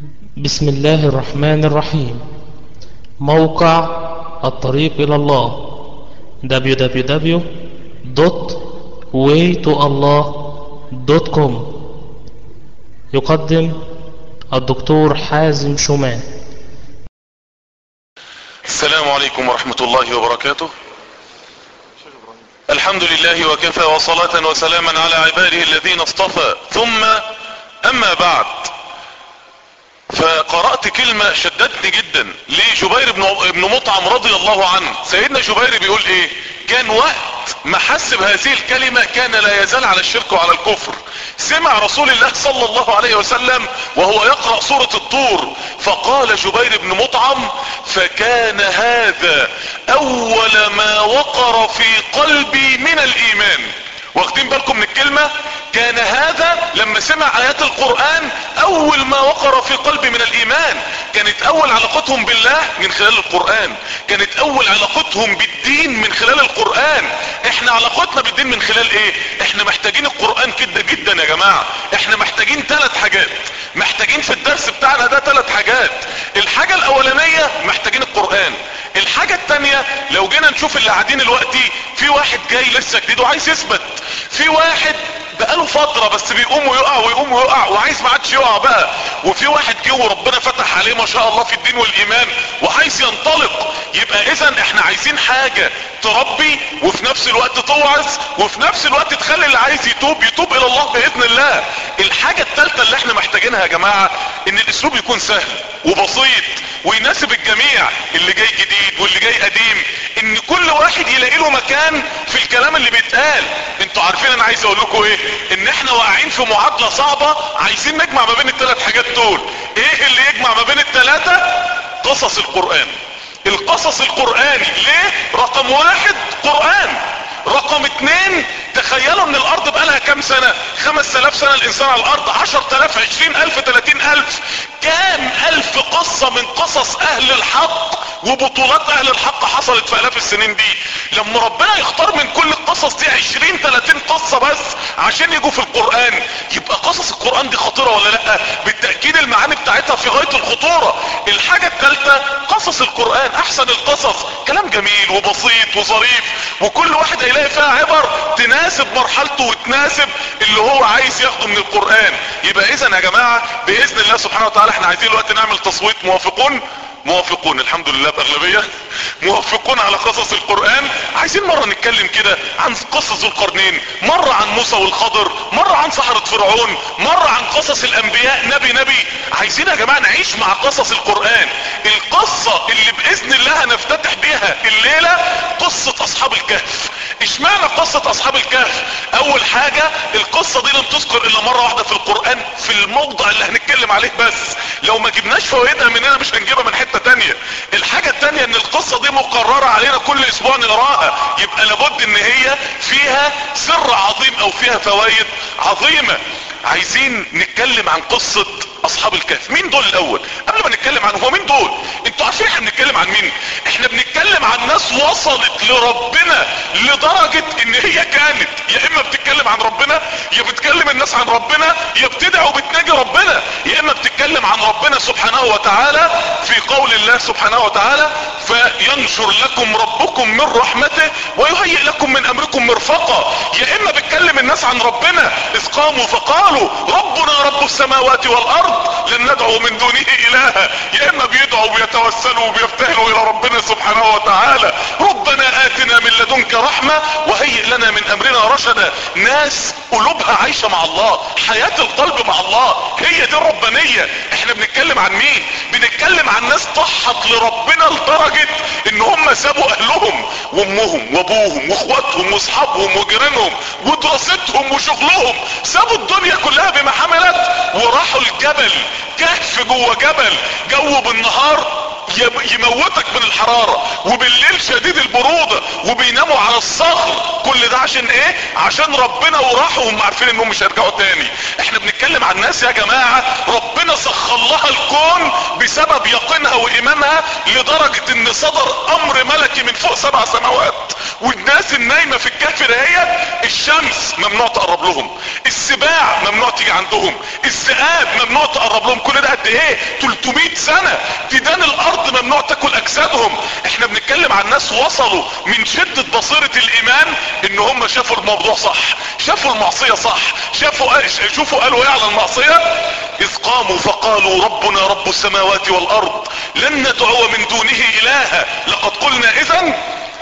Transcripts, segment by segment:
بسم الله الرحمن الرحيم موقع الطريق إلى الله www.waytoallah.com يقدم الدكتور حازم شومان السلام عليكم ورحمة الله وبركاته الحمد لله وكفى وصلاة وسلاما على عباده الذين اصطفى ثم اما بعد فقرأت كلمة شدتني جدا لجبير بن بن مطعم رضي الله عنه سيدنا جبير بيقول ايه كان وقت ما حس بهذه الكلمة كان لا يزال على الشرك وعلى الكفر سمع رسول الله صلى الله عليه وسلم وهو يقرأ سورة الطور فقال جبير بن مطعم فكان هذا اول ما وقر في قلبي من الايمان واخدين بالكم من الكلمة كان هذا لما سمع ايات القرآن اول ما وقر في قلبي من الايمان كانت اول علاقتهم بالله من خلال القرآن كانت اول علاقتهم بالدين من خلال القرآن احنا علاقتنا بالدين من خلال ايه احنا محتاجين القرآن كده جدا يا جماعة احنا محتاجين ثلاث حاجات محتاجين في الدرس بتاعنا ده ثلاث حاجات الحاجة الاولانية محتاجين القرآن الحاجة التانية لو جينا نشوف اللي قاعدين دلوقتي في واحد جاي لسه جديد وعايز يثبت في واحد بقاله فترة بس بيقوم ويقع ويقوم ويقع وعايز ما عادش يقع بقى وفي واحد جه وربنا فتح عليه ما شاء الله في الدين والايمان وعايز ينطلق يبقى اذا احنا عايزين حاجة تربي وفي نفس الوقت توعظ وفي نفس الوقت تخلي اللي عايز يتوب يتوب الى الله باذن الله الحاجة الثالثة اللي احنا محتاجينها يا جماعة ان الاسلوب يكون سهل وبسيط ويناسب الجميع اللي جاي جديد واللي جاي قديم ان كل واحد يلاقي له مكان في الكلام اللي بيتقال انتوا عارفين انا عايز اقول لكم ايه ان احنا واقعين في معادلة صعبة عايزين نجمع ما بين الثلاث حاجات دول ايه اللي يجمع ما بين الثلاثة قصص القرآن القصص القرآني ليه رقم واحد قرآن رقم اتنين تخيلوا ان الارض بقالها كام سنة خمس تلاف سنة الانسان على الارض عشر تلاف عشرين الف تلاتين الف كام الف قصة من قصص اهل الحق وبطولات اهل الحق حصلت في الاف السنين دي لما ربنا يختار من كل القصص دي عشرين تلاتين قصة بس عشان يجوا في القرآن يبقى قصص القرآن دي خطيرة ولا لا بالتأكيد المعاني بتاعتها في غاية الخطورة الحاجة الثالثة قصص القرآن احسن القصص كلام جميل وبسيط وظريف وكل واحد هيلاقي فيها عبر تناسب مرحلته وتناسب اللي هو عايز ياخده من القرآن يبقى اذا يا جماعة باذن الله سبحانه وتعالى احنا عايزين الوقت نعمل تصويت موافقون موافقون الحمد لله باغلبية موافقون على قصص القرآن عايزين مرة نتكلم كده عن قصص ذو القرنين مرة عن موسى والخضر مرة عن سحرة فرعون مرة عن قصص الانبياء نبي نبي عايزين يا جماعة نعيش مع قصص القرآن القصة اللي باذن الله هنفتتح بيها الليلة قصة اصحاب الكهف اشمعنى قصة اصحاب الكهف اول حاجة القصة دي لم تذكر الا مرة واحدة في القرآن في الموضع اللي هنتكلم عليه بس لو ما جبناش فوائدها مننا مش هنجيبها من حتة تانية الحاجة التانية ان القصة دي مقررة علينا كل اسبوع نقراها يبقى لابد ان هي فيها سر عظيم او فيها فوائد عظيمة عايزين نتكلم عن قصة اصحاب الكهف مين دول الاول قبل ما نتكلم عن هو مين دول انتوا عارفين احنا بنتكلم عن مين احنا بنتكلم عن ناس وصلت لربنا لدرجة ان هي كانت يا اما بتتكلم عن ربنا يا بتكلم الناس عن ربنا يا بتدعي وبتناجي ربنا يا اما بتتكلم عن ربنا سبحانه وتعالى في قول الله سبحانه وتعالى فينشر لكم ربكم من رحمته ويهيئ لكم من امركم مرفقا يا اما بتكلم الناس عن ربنا اذ قاموا فقالوا ربنا رب السماوات والارض لن ندعو من دونه الها يا اما بيدعوا وبيتوسلوا وبيفتهلوا الى ربنا سبحانه وتعالى ربنا اتنا من لدنك رحمة وهيئ لنا من امرنا رشدا ناس قلوبها عايشة مع الله حياة القلب مع الله هي دي الربانية احنا بنتكلم عن مين بنتكلم عن ناس ضحت لربنا لدرجة ان هم سابوا اهلهم وامهم وابوهم واخواتهم واصحابهم وجيرانهم ودراستهم وشغلهم سابوا الدنيا كلها بما حملت وراحوا الجبل كهف جوه جبل جو بالنهار يموتك من الحرارة وبالليل شديد البرودة وبيناموا على الصخر كل ده عشان ايه عشان ربنا وراحوا وهم عارفين انهم مش هيرجعوا تاني احنا بنتكلم عن ناس يا جماعة ربنا سخر لها الكون بسبب يقينها وايمانها لدرجة ان صدر امر ملكي من فوق سبع سماوات والناس النايمة في الكهف دهيت الشمس ممنوع تقرب لهم السباع ممنوع تيجي عندهم الذئاب ممنوع تقرب لهم كل ده قد ايه 300 سنة ديدان الارض ممنوع تاكل اجسادهم احنا بنتكلم عن ناس وصلوا من شدة بصيرة الايمان ان هم شافوا الموضوع صح شافوا المعصية صح شافوا شوفوا قالوا ايه على المعصية اذ قاموا فقالوا ربنا رب السماوات والارض لن ندعو من دونه الها لقد قلنا اذا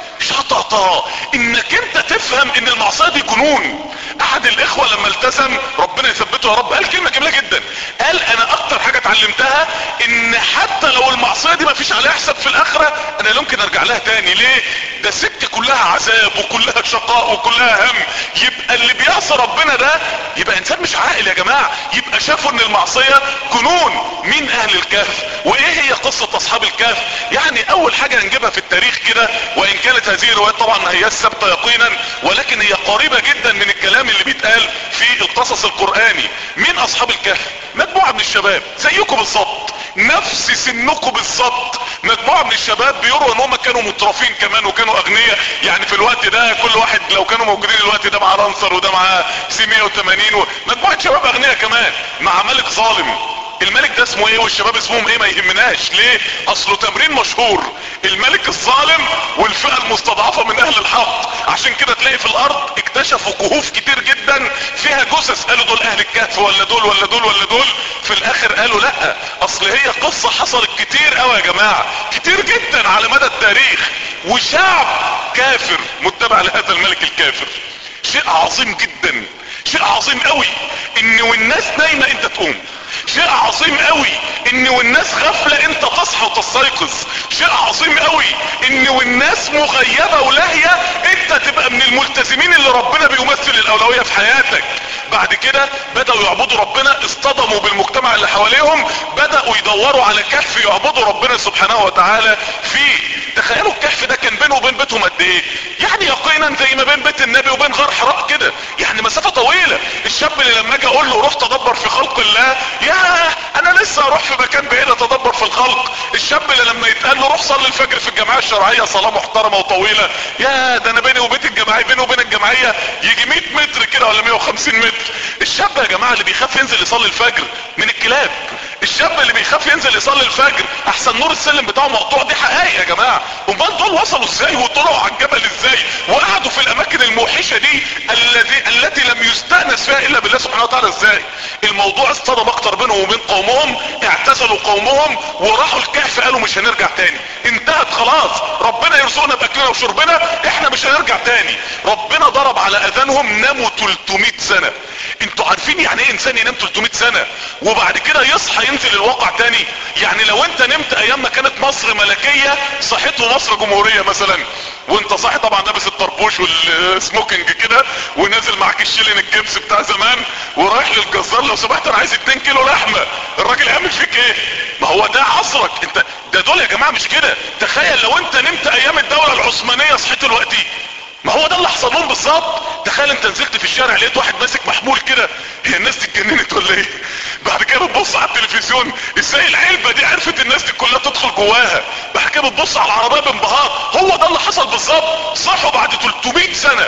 شططا انك انت تفهم ان المعصية دي جنون احد الاخوة لما التزم ربنا يثبته يا رب قال كلمة جميلة جدا قال انا اكتر حاجة اتعلمتها ان حتى لو المعصية دي ما فيش عليها حساب في الاخرة انا لا يمكن ارجع لها تاني ليه ده سكة كلها عذاب وكلها شقاء وكلها هم يبقى اللي بيعصي ربنا ده يبقى انسان مش عاقل يا جماعة يبقى شافوا ان المعصية جنون مين اهل الكهف وايه هي قصة اصحاب الكهف يعني اول حاجة هنجيبها في التاريخ كده وان كانت هذه الروايات طبعا ما هي ثابته يقينا ولكن هي قريبة جدا من الكلام اللي بيتقال في القصص القرآني مين اصحاب الكهف مجموعة من الشباب زيكم بالظبط نفس سنكم بالظبط مجموعة من الشباب بيروا ان هم كانوا مترفين كمان وكانوا اغنياء يعني في الوقت ده كل واحد لو كانوا موجودين الوقت ده مع لانسر وده مع سي 180 و... مجموعة شباب اغنياء كمان مع ملك ظالم الملك ده اسمه ايه والشباب اسمهم ايه ما يهمناش ليه اصله تمرين مشهور الملك الظالم والفئة المستضعفة من اهل الحق عشان كده تلاقي في الارض اكتشفوا كهوف كتير جدا فيها جثث قالوا دول اهل الكهف ولا دول ولا دول ولا دول في الاخر قالوا لا اصل هي قصة حصلت كتير قوي يا جماعة كتير جدا على مدى التاريخ وشعب كافر متبع لهذا الملك الكافر شيء عظيم جدا شيء عظيم قوي ان والناس نايمة انت تقوم شيء عظيم قوي ان والناس غفلة انت تصحى وتستيقظ شيء عظيم قوي ان والناس مغيبة ولاهية انت تبقى من الملتزمين اللي ربنا بيمثل الاولوية في حياتك بعد كده بدأوا يعبدوا ربنا اصطدموا بالمجتمع اللي حواليهم بدأوا يدوروا على كهف يعبدوا ربنا سبحانه وتعالى فيه تخيلوا الكهف ده كان بينه وبين بيتهم قد ايه يعني يقينا زي ما بين بيت النبي وبين غار حراء كده يعني مسافة طويلة الشاب اللي لما اجي اقول له روح تدبر في خلق الله يا انا لسه اروح في مكان بعيد اتدبر في الخلق الشاب اللي لما يتقال له روح صلي الفجر في الجمعية الشرعية صلاة محترمة وطويلة يا ده انا بيني وبين الجمعية بيني وبين الجمعية يجي 100 متر كده ولا 150 متر الشاب يا جماعة اللي بيخاف ينزل يصلي الفجر من الكلاب الشاب اللي بيخاف ينزل يصلي الفجر احسن نور السلم بتاعه مقطوع دي حقائق يا جماعة امال دول وصلوا ازاي وطلعوا على الجبل ازاي وقعدوا في الاماكن الموحشة دي الذي التي لم يستأنس فيها الا بالله سبحانه وتعالى ازاي الموضوع اصطدم اكتر بينهم وبين قومهم اعتزلوا قومهم وراحوا الكهف قالوا مش هنرجع تاني انتهت خلاص ربنا يرزقنا باكلنا وشربنا احنا مش هنرجع تاني ربنا ضرب على اذانهم ناموا 300 سنة انتوا عارفين يعني ايه انسان ينام 300 سنة وبعد كده يصحى ينزل الواقع تاني يعني لو انت نمت ايام ما كانت مصر ملكية صحيت ومصر جمهورية مثلا وانت صاحي طبعا لابس الطربوش والسموكينج كده ونازل معاك الشيلين الجبس بتاع زمان ورايح للجزار لو سمحت انا عايز 2 كيلو لحمة الراجل يعمل فيك ايه ما هو ده عصرك انت ده دول يا جماعة مش كده تخيل لو انت نمت ايام الدولة العثمانية صحيت دلوقتي ما هو ده اللي حصل لهم بالظبط تخيل انت نزلت في الشارع لقيت واحد ماسك محمول كده هي الناس دي اتجننت ولا ايه بعد كده بتبص على التلفزيون ازاي العلبة دي عرفت الناس دي كلها تدخل جواها بعد كده بتبص على العربية بانبهار هو ده اللي حصل بالظبط صحوا بعد 300 سنة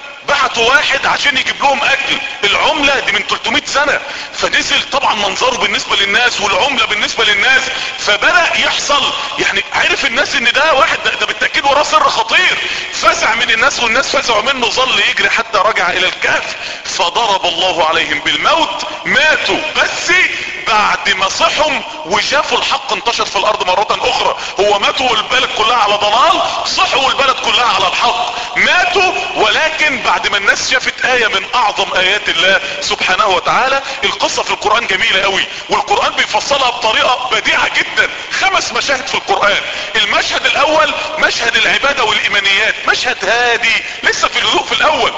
بعتوا واحد عشان يجيب لهم اكل العملة دي من 300 سنة فنزل طبعا منظره بالنسبة للناس والعملة بالنسبة للناس فبدأ يحصل يعني عرف الناس ان ده واحد ده, ده بالتأكيد وراه سر خطير فزع من الناس والناس فزعوا منه ظل يجري حتى رجع الى الكهف فضرب الله عليهم بالموت ماتوا بس بعد ما صحهم وشافوا الحق انتشر في الارض مرة اخرى هو ماتوا والبلد كلها على ضلال صحوا والبلد كلها على الحق ماتوا ولكن بعد ما الناس شافت اية من اعظم ايات الله سبحانه وتعالى القصة في القرآن جميلة قوي والقرآن بيفصلها بطريقة بديعة جدا خمس مشاهد في القرآن المشهد الاول مشهد العبادة والايمانيات مشهد هادي لسه في الهدوء في الاول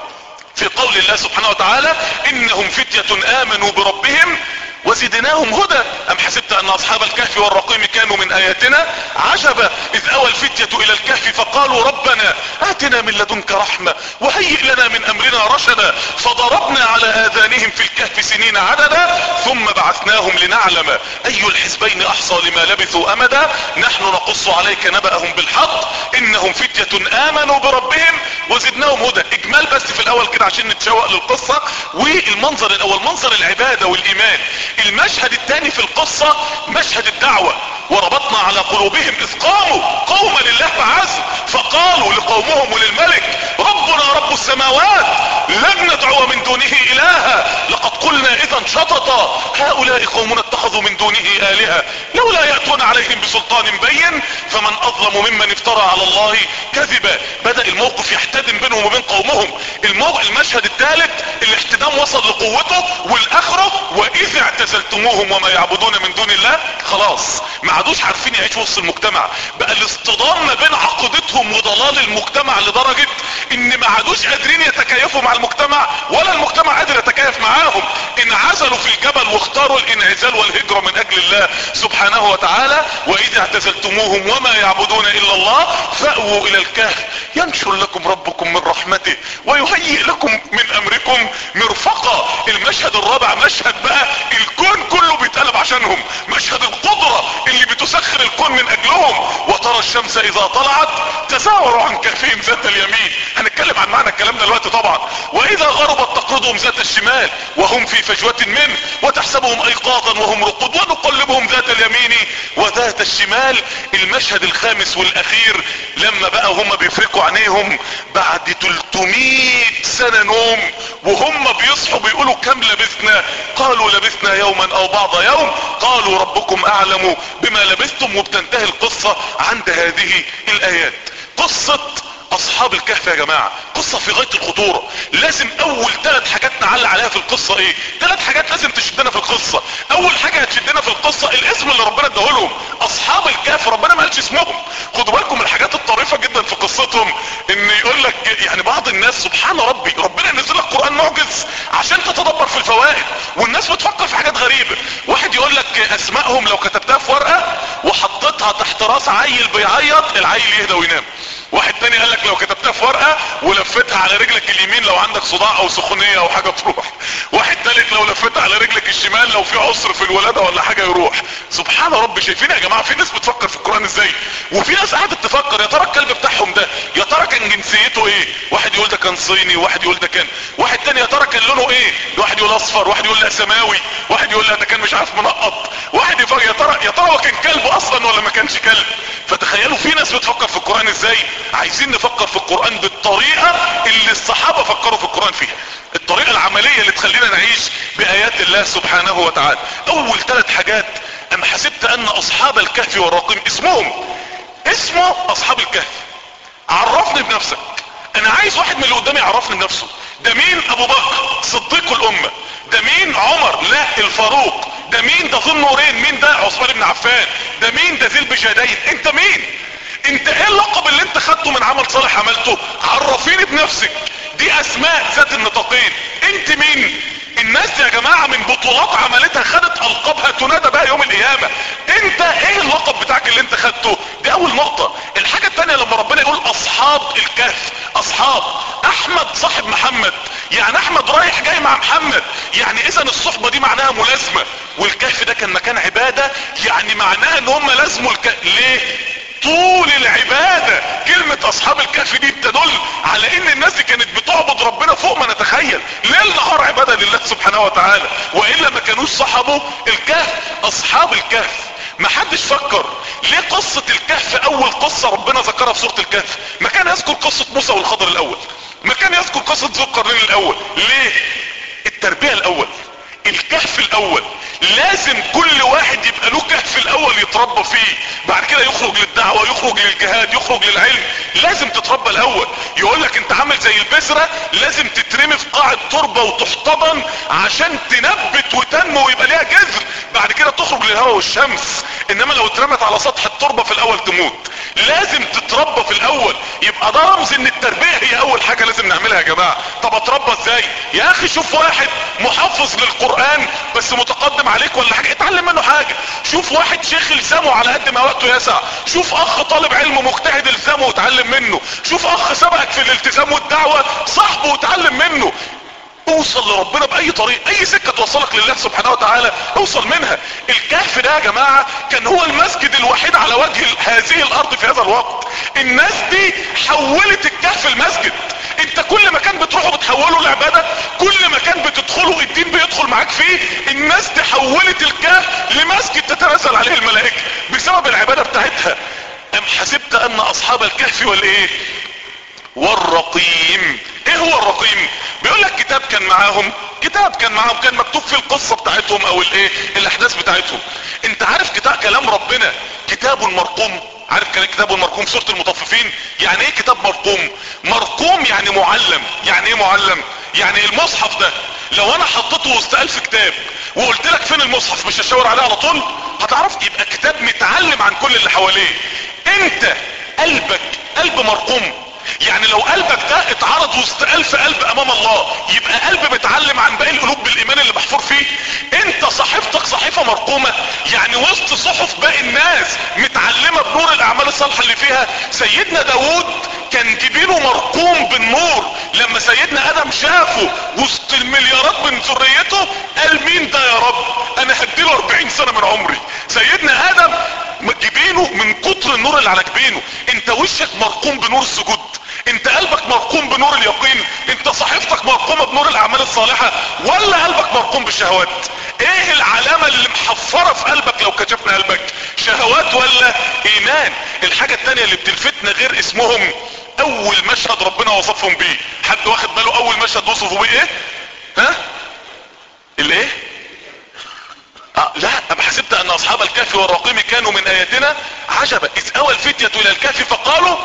في قول الله سبحانه وتعالى انهم فتية امنوا بربهم وزدناهم هدى ام حسبت ان اصحاب الكهف والرقيم كانوا من اياتنا عجبا اذ اوى الفتية الى الكهف فقالوا ربنا اتنا من لدنك رحمة وهيئ لنا من امرنا رشدا فضربنا على اذانهم في الكهف سنين عددا ثم بعثناهم لنعلم اي الحزبين احصى لما لبثوا امدا نحن نقص عليك نبأهم بالحق انهم فتية امنوا بربهم وزدناهم هدى اجمال بس في الاول كده عشان نتشوق للقصة والمنظر الاول منظر العبادة والايمان المشهد الثاني في القصة مشهد الدعوة وربطنا على قلوبهم اذ قاموا قوما لله بعزم فقالوا لقومهم وللملك ربنا رب السماوات لن ندعو من دونه الها لقد قلنا اذا شططا هؤلاء قومنا اتخذوا من دونه الهة لولا يأتون عليهم بسلطان بين فمن اظلم ممن افترى على الله كذبا بدأ الموقف يحتدم بينهم وبين قومهم الموقع المشهد الثالث الاحتدام وصل لقوته والاخره واذا اعتزلتموهم وما يعبدون من دون الله خلاص ما عادوش عارفين يعيشوا وسط المجتمع بقى الاصطدام ما بين عقيدتهم وضلال المجتمع لدرجة ان ما عادوش قادرين يتكيفوا مع المجتمع ولا المجتمع قادر يتكيف معاهم انعزلوا في الجبل واختاروا الانعزال والهجرة من اجل الله سبحانه وتعالى واذا اعتزلتموهم وما يعبدون الا الله فأووا الى الكهف ينشر لكم ربكم من رحمته ويهيئ لكم من امركم مرفقا المشهد الرابع مشهد بقى الكون كله بيتقلب عشانهم مشهد القدرة اللي بتسخر الكون من اجلهم وترى الشمس اذا طلعت تزاور عن كهفهم ذات اليمين هنتكلم عن معنى الكلام ده دلوقتي طبعا واذا غربت تقرضهم ذات الشمال وهم في فجوة منه وتحسبهم ايقاظا وهم رقود ونقلبهم ذات اليمين وذات الشمال المشهد الخامس والاخير لما بقى هم بيفرقوا عينيهم بعد 300 سنة نوم وهم بيصحوا بيقولوا كم لبثنا قالوا لبثنا يوما او بعض يوم قالوا ربكم اعلم بما لبثتم وبتنتهي القصة عند هذه الايات قصة اصحاب الكهف يا جماعة قصة في غاية الخطورة لازم اول ثلاث حاجات نعلق عليها في القصة ايه ثلاث حاجات لازم تشدنا في القصة اول حاجة هتشدنا في القصة الاسم اللي ربنا اداهولهم اصحاب الكهف ربنا ما قالش اسمهم خدوا بالكم من الحاجات الطريفة جدا في قصتهم ان يقول لك يعني بعض الناس سبحان ربي ربنا ينزل لك قرآن معجز عشان تتدبر في الفوائد والناس بتفكر في حاجات غريبة واحد يقول لك اسمائهم لو كتبتها في ورقة وحطيتها تحت راس عيل بيعيط العيل يهدى وينام واحد تاني قال لك لو كتبتها في ورقة ولفتها على رجلك اليمين لو عندك صداع او سخونية او حاجة تروح واحد تالت لو لفتها على رجلك الشمال لو في عسر في الولادة ولا حاجة يروح سبحان ربي شايفين يا جماعة في ناس بتفكر في القرآن ازاي وفي ناس قعدت تفكر يا ترى الكلب بتاعهم ده يا ترى كان جنسيته ايه واحد يقول ده كان صيني واحد يقول ده كان واحد تاني يا ترى كان لونه ايه واحد يقول اصفر واحد يقول لا سماوي واحد يقول لا ده كان مش عارف منقط واحد يفكر يا ترى يا ترى هو كان كلب اصلا ولا ما كانش كلب فتخيلوا في ناس بتفكر في القرآن ازاي عايزين نفكر في القرآن بالطريقة اللي الصحابة فكروا في القرآن فيها الطريقة العملية اللي تخلينا نعيش بآيات الله سبحانه وتعالى اول ثلاث حاجات انا حسبت ان اصحاب الكهف والرقيم اسمهم اسمه اصحاب الكهف عرفني بنفسك انا عايز واحد من اللي قدامي يعرفني بنفسه ده مين ابو بكر صديق الامة ده مين عمر لا الفاروق ده مين ده ذو النورين مين ده عثمان بن عفان ده مين ده ذي البجادين انت مين انت ايه اللقب اللي انت خدته من عمل صالح عملته عرفيني بنفسك دي اسماء ذات النطاقين انت مين الناس دي يا جماعة من بطولات عملتها خدت القابها تنادى بها يوم القيامة انت ايه اللقب بتاعك اللي انت خدته دي اول نقطة الحاجة التانية لما ربنا يقول اصحاب الكهف اصحاب احمد صاحب محمد يعني احمد رايح جاي مع محمد يعني اذا الصحبة دي معناها ملازمة والكهف ده كان مكان عبادة يعني معناها ان هم لازموا الكهف ليه طول العبادة كلمة اصحاب الكهف دي تدل على ان الناس دي كانت بتعبد ربنا فوق ما نتخيل ليل نهار عبادة لله سبحانه وتعالى وإلا ما كانوش صحبوا الكهف اصحاب الكهف ما حدش فكر ليه قصة الكهف اول قصة ربنا ذكرها في سورة الكهف ما كان يذكر قصة موسى والخضر الاول ما كان يذكر قصة ذو القرنين الاول ليه التربية الاول الكهف الاول لازم كل واحد يبقى له كهف الاول يتربى فيه بعد كده يخرج للدعوة يخرج للجهاد يخرج للعلم لازم تتربى الاول يقول لك انت عامل زي البذرة لازم تترمي في قاع التربة وتحتضن عشان تنبت وتنمو ويبقى ليها جذر بعد كده تخرج للهواء والشمس انما لو اترمت على سطح التربة في الاول تموت لازم تتربى في الاول يبقى ده رمز ان التربية هي اول حاجة لازم نعملها يا جماعة طب اتربى ازاي يا اخي شوف واحد محفظ للقرآن بس متقدم عليك ولا حاجة اتعلم منه حاجة شوف واحد شيخ الزامه على قد ما وقته يسع شوف اخ طالب علم مجتهد الزامه وتعلم منه شوف اخ سبقك في الالتزام والدعوة صاحبه وتعلم منه اوصل لربنا باي طريق اي سكة توصلك لله سبحانه وتعالى اوصل منها الكهف ده يا جماعة كان هو المسجد الوحيد على وجه هذه الارض في هذا الوقت الناس دي حولت الكهف المسجد انت كل مكان بتروحوا بتحوله لعبادة كل مكان بتدخله الدين بيدخل معاك فيه الناس دي حولت الكهف لمسجد تتنزل عليه الملائكة بسبب العبادة بتاعتها ام حسبت ان اصحاب الكهف والايه والرقيم ايه هو الرقيم بيقول لك كتاب كان معاهم كتاب كان معاهم كان مكتوب فيه القصة بتاعتهم او الايه الاحداث بتاعتهم انت عارف كتاب كلام ربنا كتاب مرقوم عارف كان كتاب مرقوم سورة المطففين يعني ايه كتاب مرقوم مرقوم يعني معلم يعني ايه معلم يعني المصحف ده لو انا حطيته وسط الف كتاب وقلت لك فين المصحف مش هشاور عليه على طول هتعرف يبقى كتاب متعلم عن كل اللي حواليه انت قلبك قلب مرقوم يعني لو قلبك ده اتعرض وسط الف قلب امام الله يبقى قلب متعلم عن باقي القلوب بالايمان اللي محفور فيه انت صحيفتك صحيفة مرقومة يعني وسط صحف باقي الناس متعلمة بنور الاعمال الصالحة اللي فيها سيدنا داود كان جبينه مرقوم بالنور لما سيدنا ادم شافه وسط المليارات من ذريته قال مين ده يا رب انا هديله 40 سنة من عمري سيدنا ادم جبينه من كتر النور اللي على جبينه انت وشك مرقوم بنور السجود انت قلبك مرقوم بنور اليقين انت صحيفتك مرقومة بنور الاعمال الصالحة ولا قلبك مرقوم بالشهوات ايه العلامة اللي محفرة في قلبك لو كشفنا قلبك شهوات ولا ايمان الحاجة التانية اللي بتلفتنا غير اسمهم اول مشهد ربنا وصفهم بيه حد واخد باله اول مشهد وصفوا بيه ايه ها الايه آه لا ام حسبت ان اصحاب الكهف والرقيم كانوا من اياتنا عجبا اذ اوى الفتية الى الكهف فقالوا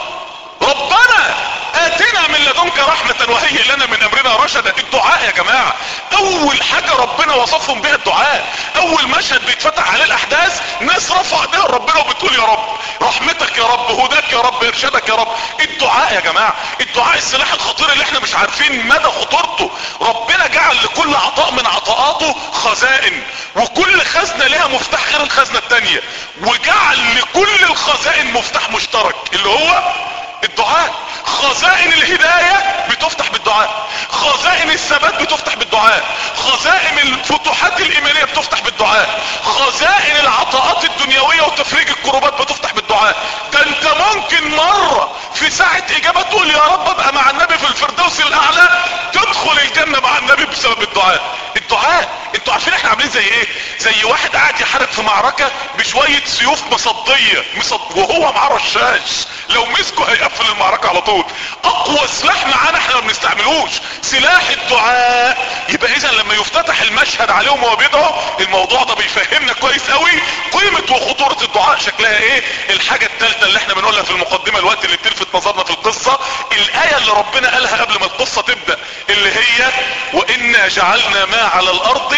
ربنا اتنا من لدنك رحمة وهيئ لنا من امرنا رشدا الدعاء يا جماعة اول حاجة ربنا وصفهم بها الدعاء اول مشهد بيتفتح عليه الاحداث ناس رفع ايديها لربنا وبتقول يا رب رحمتك يا رب هداك يا رب ارشادك يا رب الدعاء يا جماعة الدعاء السلاح الخطير اللي احنا مش عارفين مدى خطورته ربنا جعل لكل عطاء من عطاءاته خزائن وكل خزنة لها مفتاح غير الخزنة التانية وجعل لكل الخزائن مفتاح مشترك اللي هو الدعاء خزائن الهداية بتفتح بالدعاء خزائن الثبات بتفتح بالدعاء خزائن الفتوحات الايمانية بتفتح بالدعاء خزائن العطاءات الدنيوية وتفريج الكروبات بتفتح بالدعاء ده انت ممكن مرة في ساعة اجابة تقول يا رب ابقى مع النبي في الفردوس الاعلى تدخل الجنة مع النبي بسبب الدعاء الدعاء انتوا عارفين احنا عاملين زي ايه زي واحد قاعد يحارب في معركة بشوية سيوف مصدية مصد... وهو معاه رشاش لو مسكه هيقفل المعركة على طول اقوى سلاح معانا احنا ما بنستعملوش سلاح الدعاء يبقى اذا لما يفتتح المشهد عليهم وهو بيدعوا الموضوع ده بيفهمنا كويس قوي قيمة وخطورة الدعاء شكلها ايه الحاجة الثالثة اللي احنا بنقولها في المقدمة الوقت اللي بتلفت نظرنا في القصة الاية اللي ربنا قالها قبل ما القصة تبدأ اللي هي وانا جعلنا ما على الارض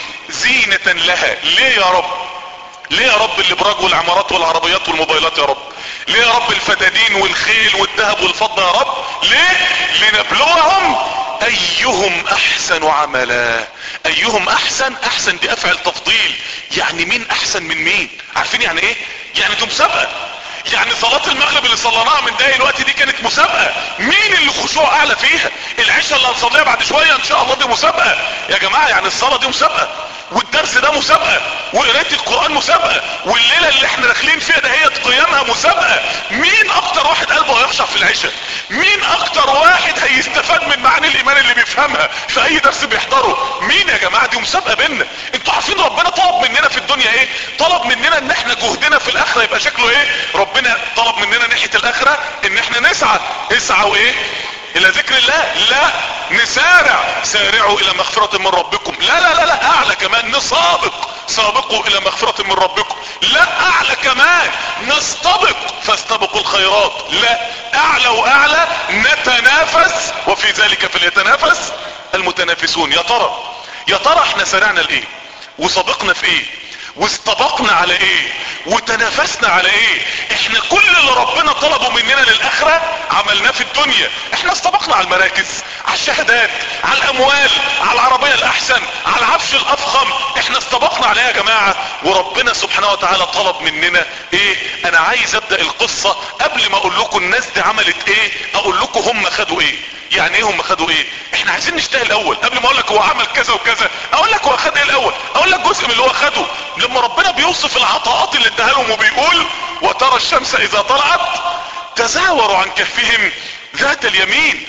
زينة لها ليه يا رب ليه يا رب الابراج والعمارات والعربيات والموبايلات يا رب ليه يا رب الفدادين والخيل والذهب والفضة يا رب ليه لنبلوهم ايهم احسن عملا ايهم احسن احسن دي افعل تفضيل يعني مين احسن من مين عارفين يعني ايه يعني دي مسابقة يعني صلاة المغرب اللي صليناها من دقايق الوقت دي كانت مسابقة مين اللي خشوع اعلى فيها العشاء اللي هنصليها بعد شوية ان شاء الله دي مسابقة يا جماعة يعني الصلاة دي مسابقة والدرس ده مسابقة وقراية القرآن مسابقة والليلة اللي احنا داخلين فيها ده هي قيامها مسابقة مين اكتر واحد قلبه هيخشع في العشاء مين اكتر واحد هيستفاد من معاني الايمان اللي بيفهمها في اي درس بيحضره مين يا جماعة دي مسابقة بينا انتوا عارفين ربنا طلب مننا في الدنيا ايه طلب مننا ان احنا جهدنا في الاخرة يبقى شكله ايه ربنا طلب مننا ناحية الاخرة ان احنا نسعى اسعوا ايه الى ذكر الله لا نسارع سارعوا الى مغفرة من ربكم لا لا لا لا اعلى كمان نسابق سابقوا الى مغفرة من ربكم لا اعلى كمان نستبق فاستبقوا الخيرات لا اعلى واعلى نتنافس وفي ذلك فليتنافس المتنافسون يا ترى يا ترى احنا سارعنا لايه وسبقنا في ايه واستبقنا على ايه وتنافسنا على ايه احنا كل اللي ربنا طلبه مننا للاخرة عملناه في الدنيا احنا استبقنا على المراكز على الشهادات على الاموال على العربية الاحسن على العفش الافخم احنا استبقنا عليها يا جماعة وربنا سبحانه وتعالى طلب مننا ايه انا عايز ابدأ القصة قبل ما اقول لكم الناس دي عملت ايه اقول لكم هم خدوا ايه يعني ايه هم خدوا ايه احنا عايزين نشتغل الاول قبل ما اقول لك هو عمل كذا وكذا اقول لك هو خد ايه الاول اقول لك جزء من اللي هو خده لما ربنا بيوصف العطاءات اللي اداها لهم وبيقول وترى الشمس اذا طلعت تزاوروا عن كهفهم ذات اليمين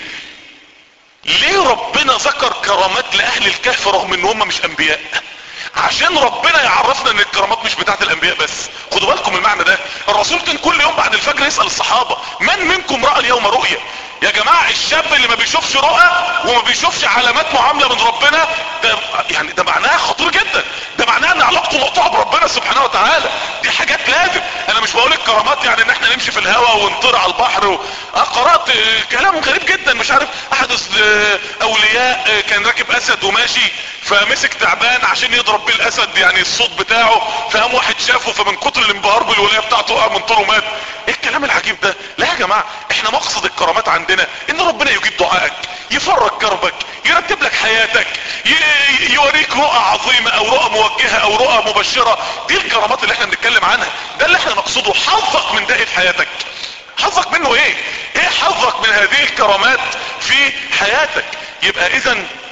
ليه ربنا ذكر كرامات لاهل الكهف رغم ان هم مش انبياء عشان ربنا يعرفنا ان الكرامات مش بتاعت الانبياء بس خدوا بالكم المعنى ده الرسول كان كل يوم بعد الفجر يسأل الصحابة من منكم رأى اليوم رؤية يا جماعة الشاب اللي ما بيشوفش رؤى وما بيشوفش علامات معاملة من ربنا ده يعني ده معناها خطير جدا ده معناها ان علاقته مقطوعة بربنا سبحانه وتعالى دي حاجات لازم انا مش بقول الكرامات يعني ان احنا نمشي في الهواء ونطير على البحر و... اه قرأت آه، كلام غريب جدا مش عارف احد آه، اولياء آه، كان راكب اسد وماشي فمسك تعبان عشان يضرب بيه الاسد يعني الصوت بتاعه فقام واحد شافه فمن كتر الانبهار بالولايه بتاعته وقع من طوله مات ايه الكلام العجيب ده لا يا جماعه احنا مقصد الكرامات عندنا ان ربنا يجيب دعائك يفرج كربك يرتب لك حياتك ي- يوريك رؤى عظيمه او رؤى موجهه او رؤى مبشره دي الكرامات اللي احنا بنتكلم عنها ده اللي احنا نقصده حظك من ده ايه في حياتك حظك منه ايه ايه حظك من هذه الكرامات في حياتك يبقى اذا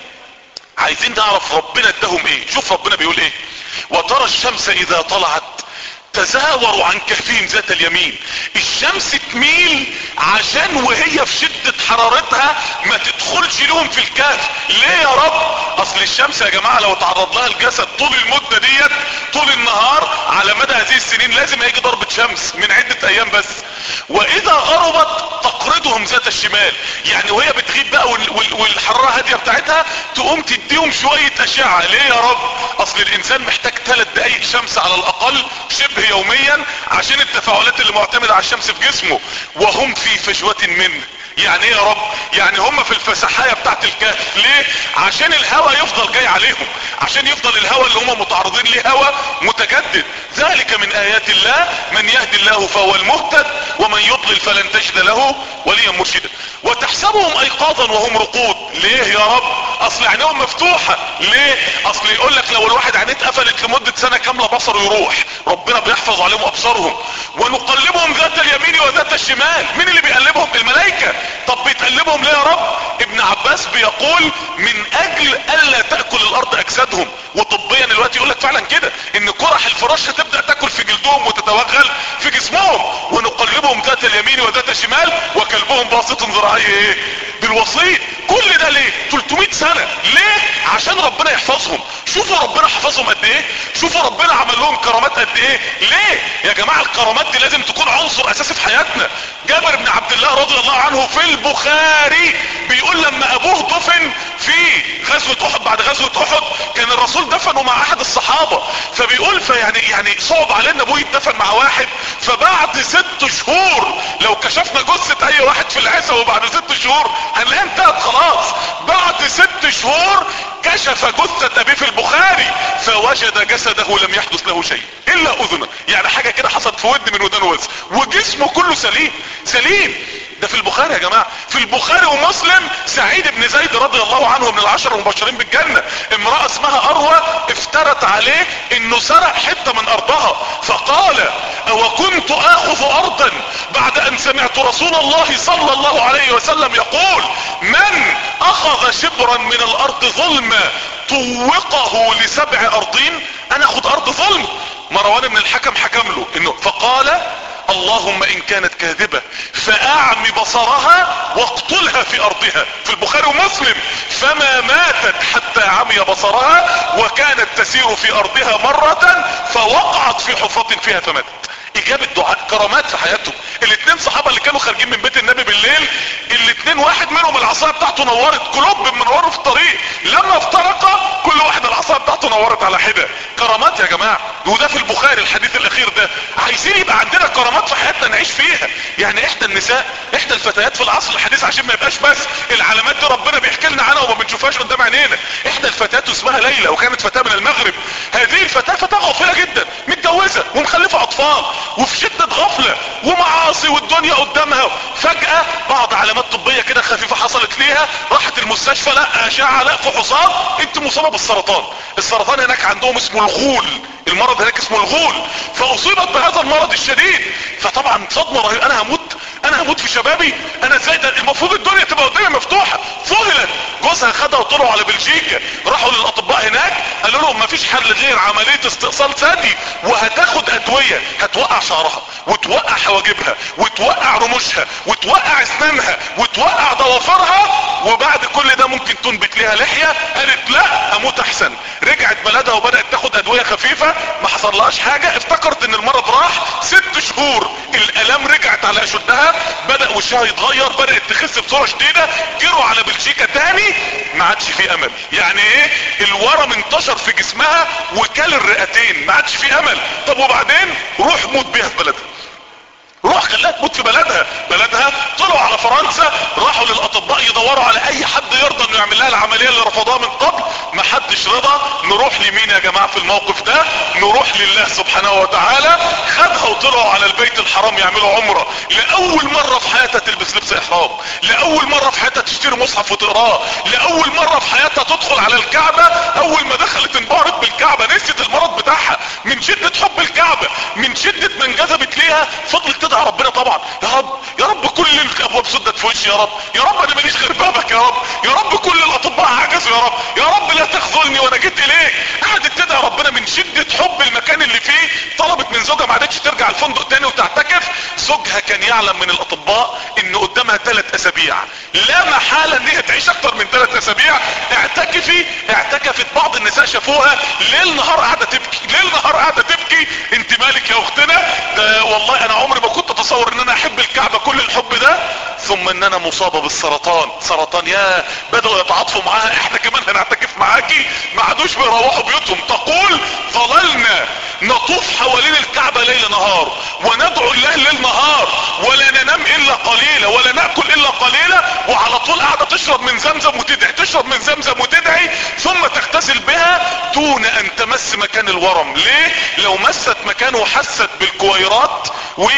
عايزين نعرف ربنا اداهم ايه شوف ربنا بيقول ايه وترى الشمس اذا طلعت تزاوروا عن كهفهم ذات اليمين الشمس تميل عشان وهي في شدة حرارتها ما تدخلش لهم في الكهف ليه يا رب اصل الشمس يا جماعة لو تعرض لها الجسد طول المدة ديت طول النهار على مدى هذه السنين لازم هيجي ضربة شمس من عدة ايام بس واذا غربت تقرضهم ذات الشمال يعني وهي بتغيب بقى وال- وال- والحرارة هادية بتاعتها تقوم تديهم شوية اشعة ليه يا رب اصل الانسان محتاج ثلاث دقايق شمس على الاقل شبه يوميا عشان التفاعلات اللي معتمدة على الشمس في جسمه وهم في فجوة منه يعني ايه يا رب يعني هم في الفسحاية بتاعت الكهف ليه عشان الهواء يفضل جاي عليهم عشان يفضل الهواء اللي هم متعرضين ليه هواء متجدد ذلك من ايات الله من يهدي الله فهو المهتد ومن يضلل فلن تجد له وليا مرشدا وتحسبهم ايقاظا وهم رقود ليه يا رب اصل عينيهم مفتوحة ليه اصل يقول لك لو الواحد عينيه اتقفلت لمدة سنة كاملة بصره يروح ربنا بيحفظ عليهم ابصارهم ونقلبهم ذات اليمين وذات الشمال مين اللي بيقلبهم الملائكة طب بيتقلبهم ليه يا رب ابن عباس بيقول من اجل الا تأكل الارض اجسادهم وطبيا دلوقتي يقول لك فعلا كده ان قرح الفراش هتبدأ تاكل في جلدهم وتتوغل في جسمهم ونقلبهم ذات اليمين وذات الشمال وكلبهم باسط ذراعيه ايه بالوسيط كل ده ليه 300 سنة ليه عشان ربنا يحفظهم شوفوا ربنا حفظهم قد ايه شوفوا ربنا عمل لهم كرامات قد ايه ليه يا جماعة الكرامات دي لازم تكون عنصر اساسي في حياتنا جابر بن عبد الله رضي الله عنه في البخاري بيقول لما ابوه دفن في غزوة احد بعد غزوة احد كان الرسول دفنه مع احد الصحابة فبيقول فيعني يعني صعب علينا ابوه يدفن مع واحد فبعد ست شهور لو كشفنا جثة اي واحد في العزة وبعد ست شهور هنلاقيها انتهت خلاص بعد ست شهور كشف جثة ابيه في البخاري فوجد جسده لم يحدث له شيء الا اذنه يعني حاجة كده حصلت في ود من ودانه بس وجسمه كله سليم سليم ده في البخاري يا جماعة في البخاري ومسلم سعيد بن زيد رضي الله عنه من العشر المبشرين بالجنة امرأة اسمها اروى افترت عليه انه سرق حتة من ارضها فقال او كنت اخذ ارضا بعد ان سمعت رسول الله صلى الله عليه وسلم يقول من اخذ شبرا من الارض ظلما طوقه لسبع ارضين انا اخذ ارض ظلم مروان بن الحكم حكم له انه فقال اللهم ان كانت كاذبة فاعم بصرها واقتلها في ارضها في البخاري ومسلم فما ماتت حتى عمي بصرها وكانت تسير في ارضها مرة فوقعت في حفرة فيها فماتت اجابة دعاء كرامات في حياتهم الاثنين صحابة اللي كانوا خارجين من بيت النبي بالليل الاثنين واحد منهم العصاية بتاعته نورت كلوب منوره في الطريق لما افترقا كل واحد العصاية بتاعته نورت على حدة كرامات يا جماعة وده في البخاري الحديث الاخير ده عايزين يبقى عندنا كرامات في حياتنا نعيش فيها يعني احدى النساء احدى الفتيات في العصر الحديث عشان ما يبقاش بس العلامات دي ربنا بيحكي لنا عنها وما بنشوفهاش قدام عينينا احدى الفتيات اسمها ليلى وكانت فتاة من المغرب هذه الفتاة فتاة غافلة جدا متجوزة ومخلفة اطفال وفي شدة غفلة ومعاصي والدنيا قدامها فجأة بعض علامات طبية كده خفيفة حصلت ليها راحت المستشفى لا اشعة لا فحوصات انت مصابة بالسرطان السرطان هناك عندهم اسمه الغول المرض هناك اسمه الغول فاصيبت بهذا المرض الشديد فطبعا صدمة رهيبة انا هموت انا هموت في شبابي انا ازاي ده المفروض الدنيا تبقى قدامي مفتوحة ذهلت جوزها خدها وطلعوا على بلجيكا راحوا للاطباء هناك قالوا لهم مفيش حل غير عملية استئصال ثدي وهتاخد ادوية هتوقع شعرها وتوقع حواجبها وتوقع رموشها وتوقع اسنانها وتوقع ضوافرها وبعد كل ده ممكن تنبت ليها لحية قالت لا اموت احسن رجعت بلدها وبدأت تاخد ادوية خفيفة ما حصلهاش حاجة افتكرت ان المرض راح ست شهور الالام رجعت على اشدها بدأ وشها يتغير بدأت تخس بصورة شديدة جروا على بلجيكا تاني ما عادش في امل يعني ايه الورم انتشر في جسمها وكل الرئتين ما عادش في امل طب وبعدين روح موت بيها في بلدها روح خلاها تموت في بلدها بلدها طلعوا على فرنسا راحوا للاطباء يدوروا على اي حد يرضى انه يعمل لها العمليه اللي رفضوها من قبل ما حدش رضى نروح لمين يا جماعه في الموقف ده نروح لله سبحانه وتعالى خدها وطلعوا على البيت الحرام يعملوا عمره لاول مره في حياتها تلبس لبس احرام لاول مره في حياتها تشتري مصحف وتقراه لاول مره في حياتها تدخل على الكعبه اول ما دخلت انبهرت بالكعبه نسيت المرض بتاعها من شده حب الكعبه من شده ما انجذبت ليها فضلت تدعي ربنا طبعا يا رب يا رب كل الابواب سدت في وشي يا رب يا رب انا ماليش غير بابك يا رب يا رب كل الاطباء عجزوا يا رب يا رب لا تخذلني وانا جيت اليك قعدت تدعي ربنا من شدة حب المكان اللي فيه طلبت من زوجها ما عادتش ترجع الفندق تاني وتعتكف زوجها كان يعلم من الاطباء ان قدامها ثلاث اسابيع لا محالة ان هي تعيش اكتر من ثلاث اسابيع اعتكفي اعتكفت بعض النساء شافوها ليل نهار قاعدة تبكي ليل نهار قاعدة تبكي انت مالك يا اختنا ده والله انا عمري ما كنت اتصور ان انا احب الكعبة كل الحب ده ثم ان انا مصابة بالسرطان سرطان يا بدأوا يتعاطفوا معاها احنا كمان هنعتكف معاكي ما عادوش بيروحوا بيوتهم تقول ظللنا نطوف حوالين الكعبة ليل نهار وندعو الله ليل نهار ولا ننام الا قليلا ولا نأكل الا قليلا وعلى طول قاعدة تشرب من زمزم وتدعي تشرب من زمزم وتدعي ثم تغتسل بها دون ان تمس مكان الورم ليه لو مست مكانه وحست بالكويرات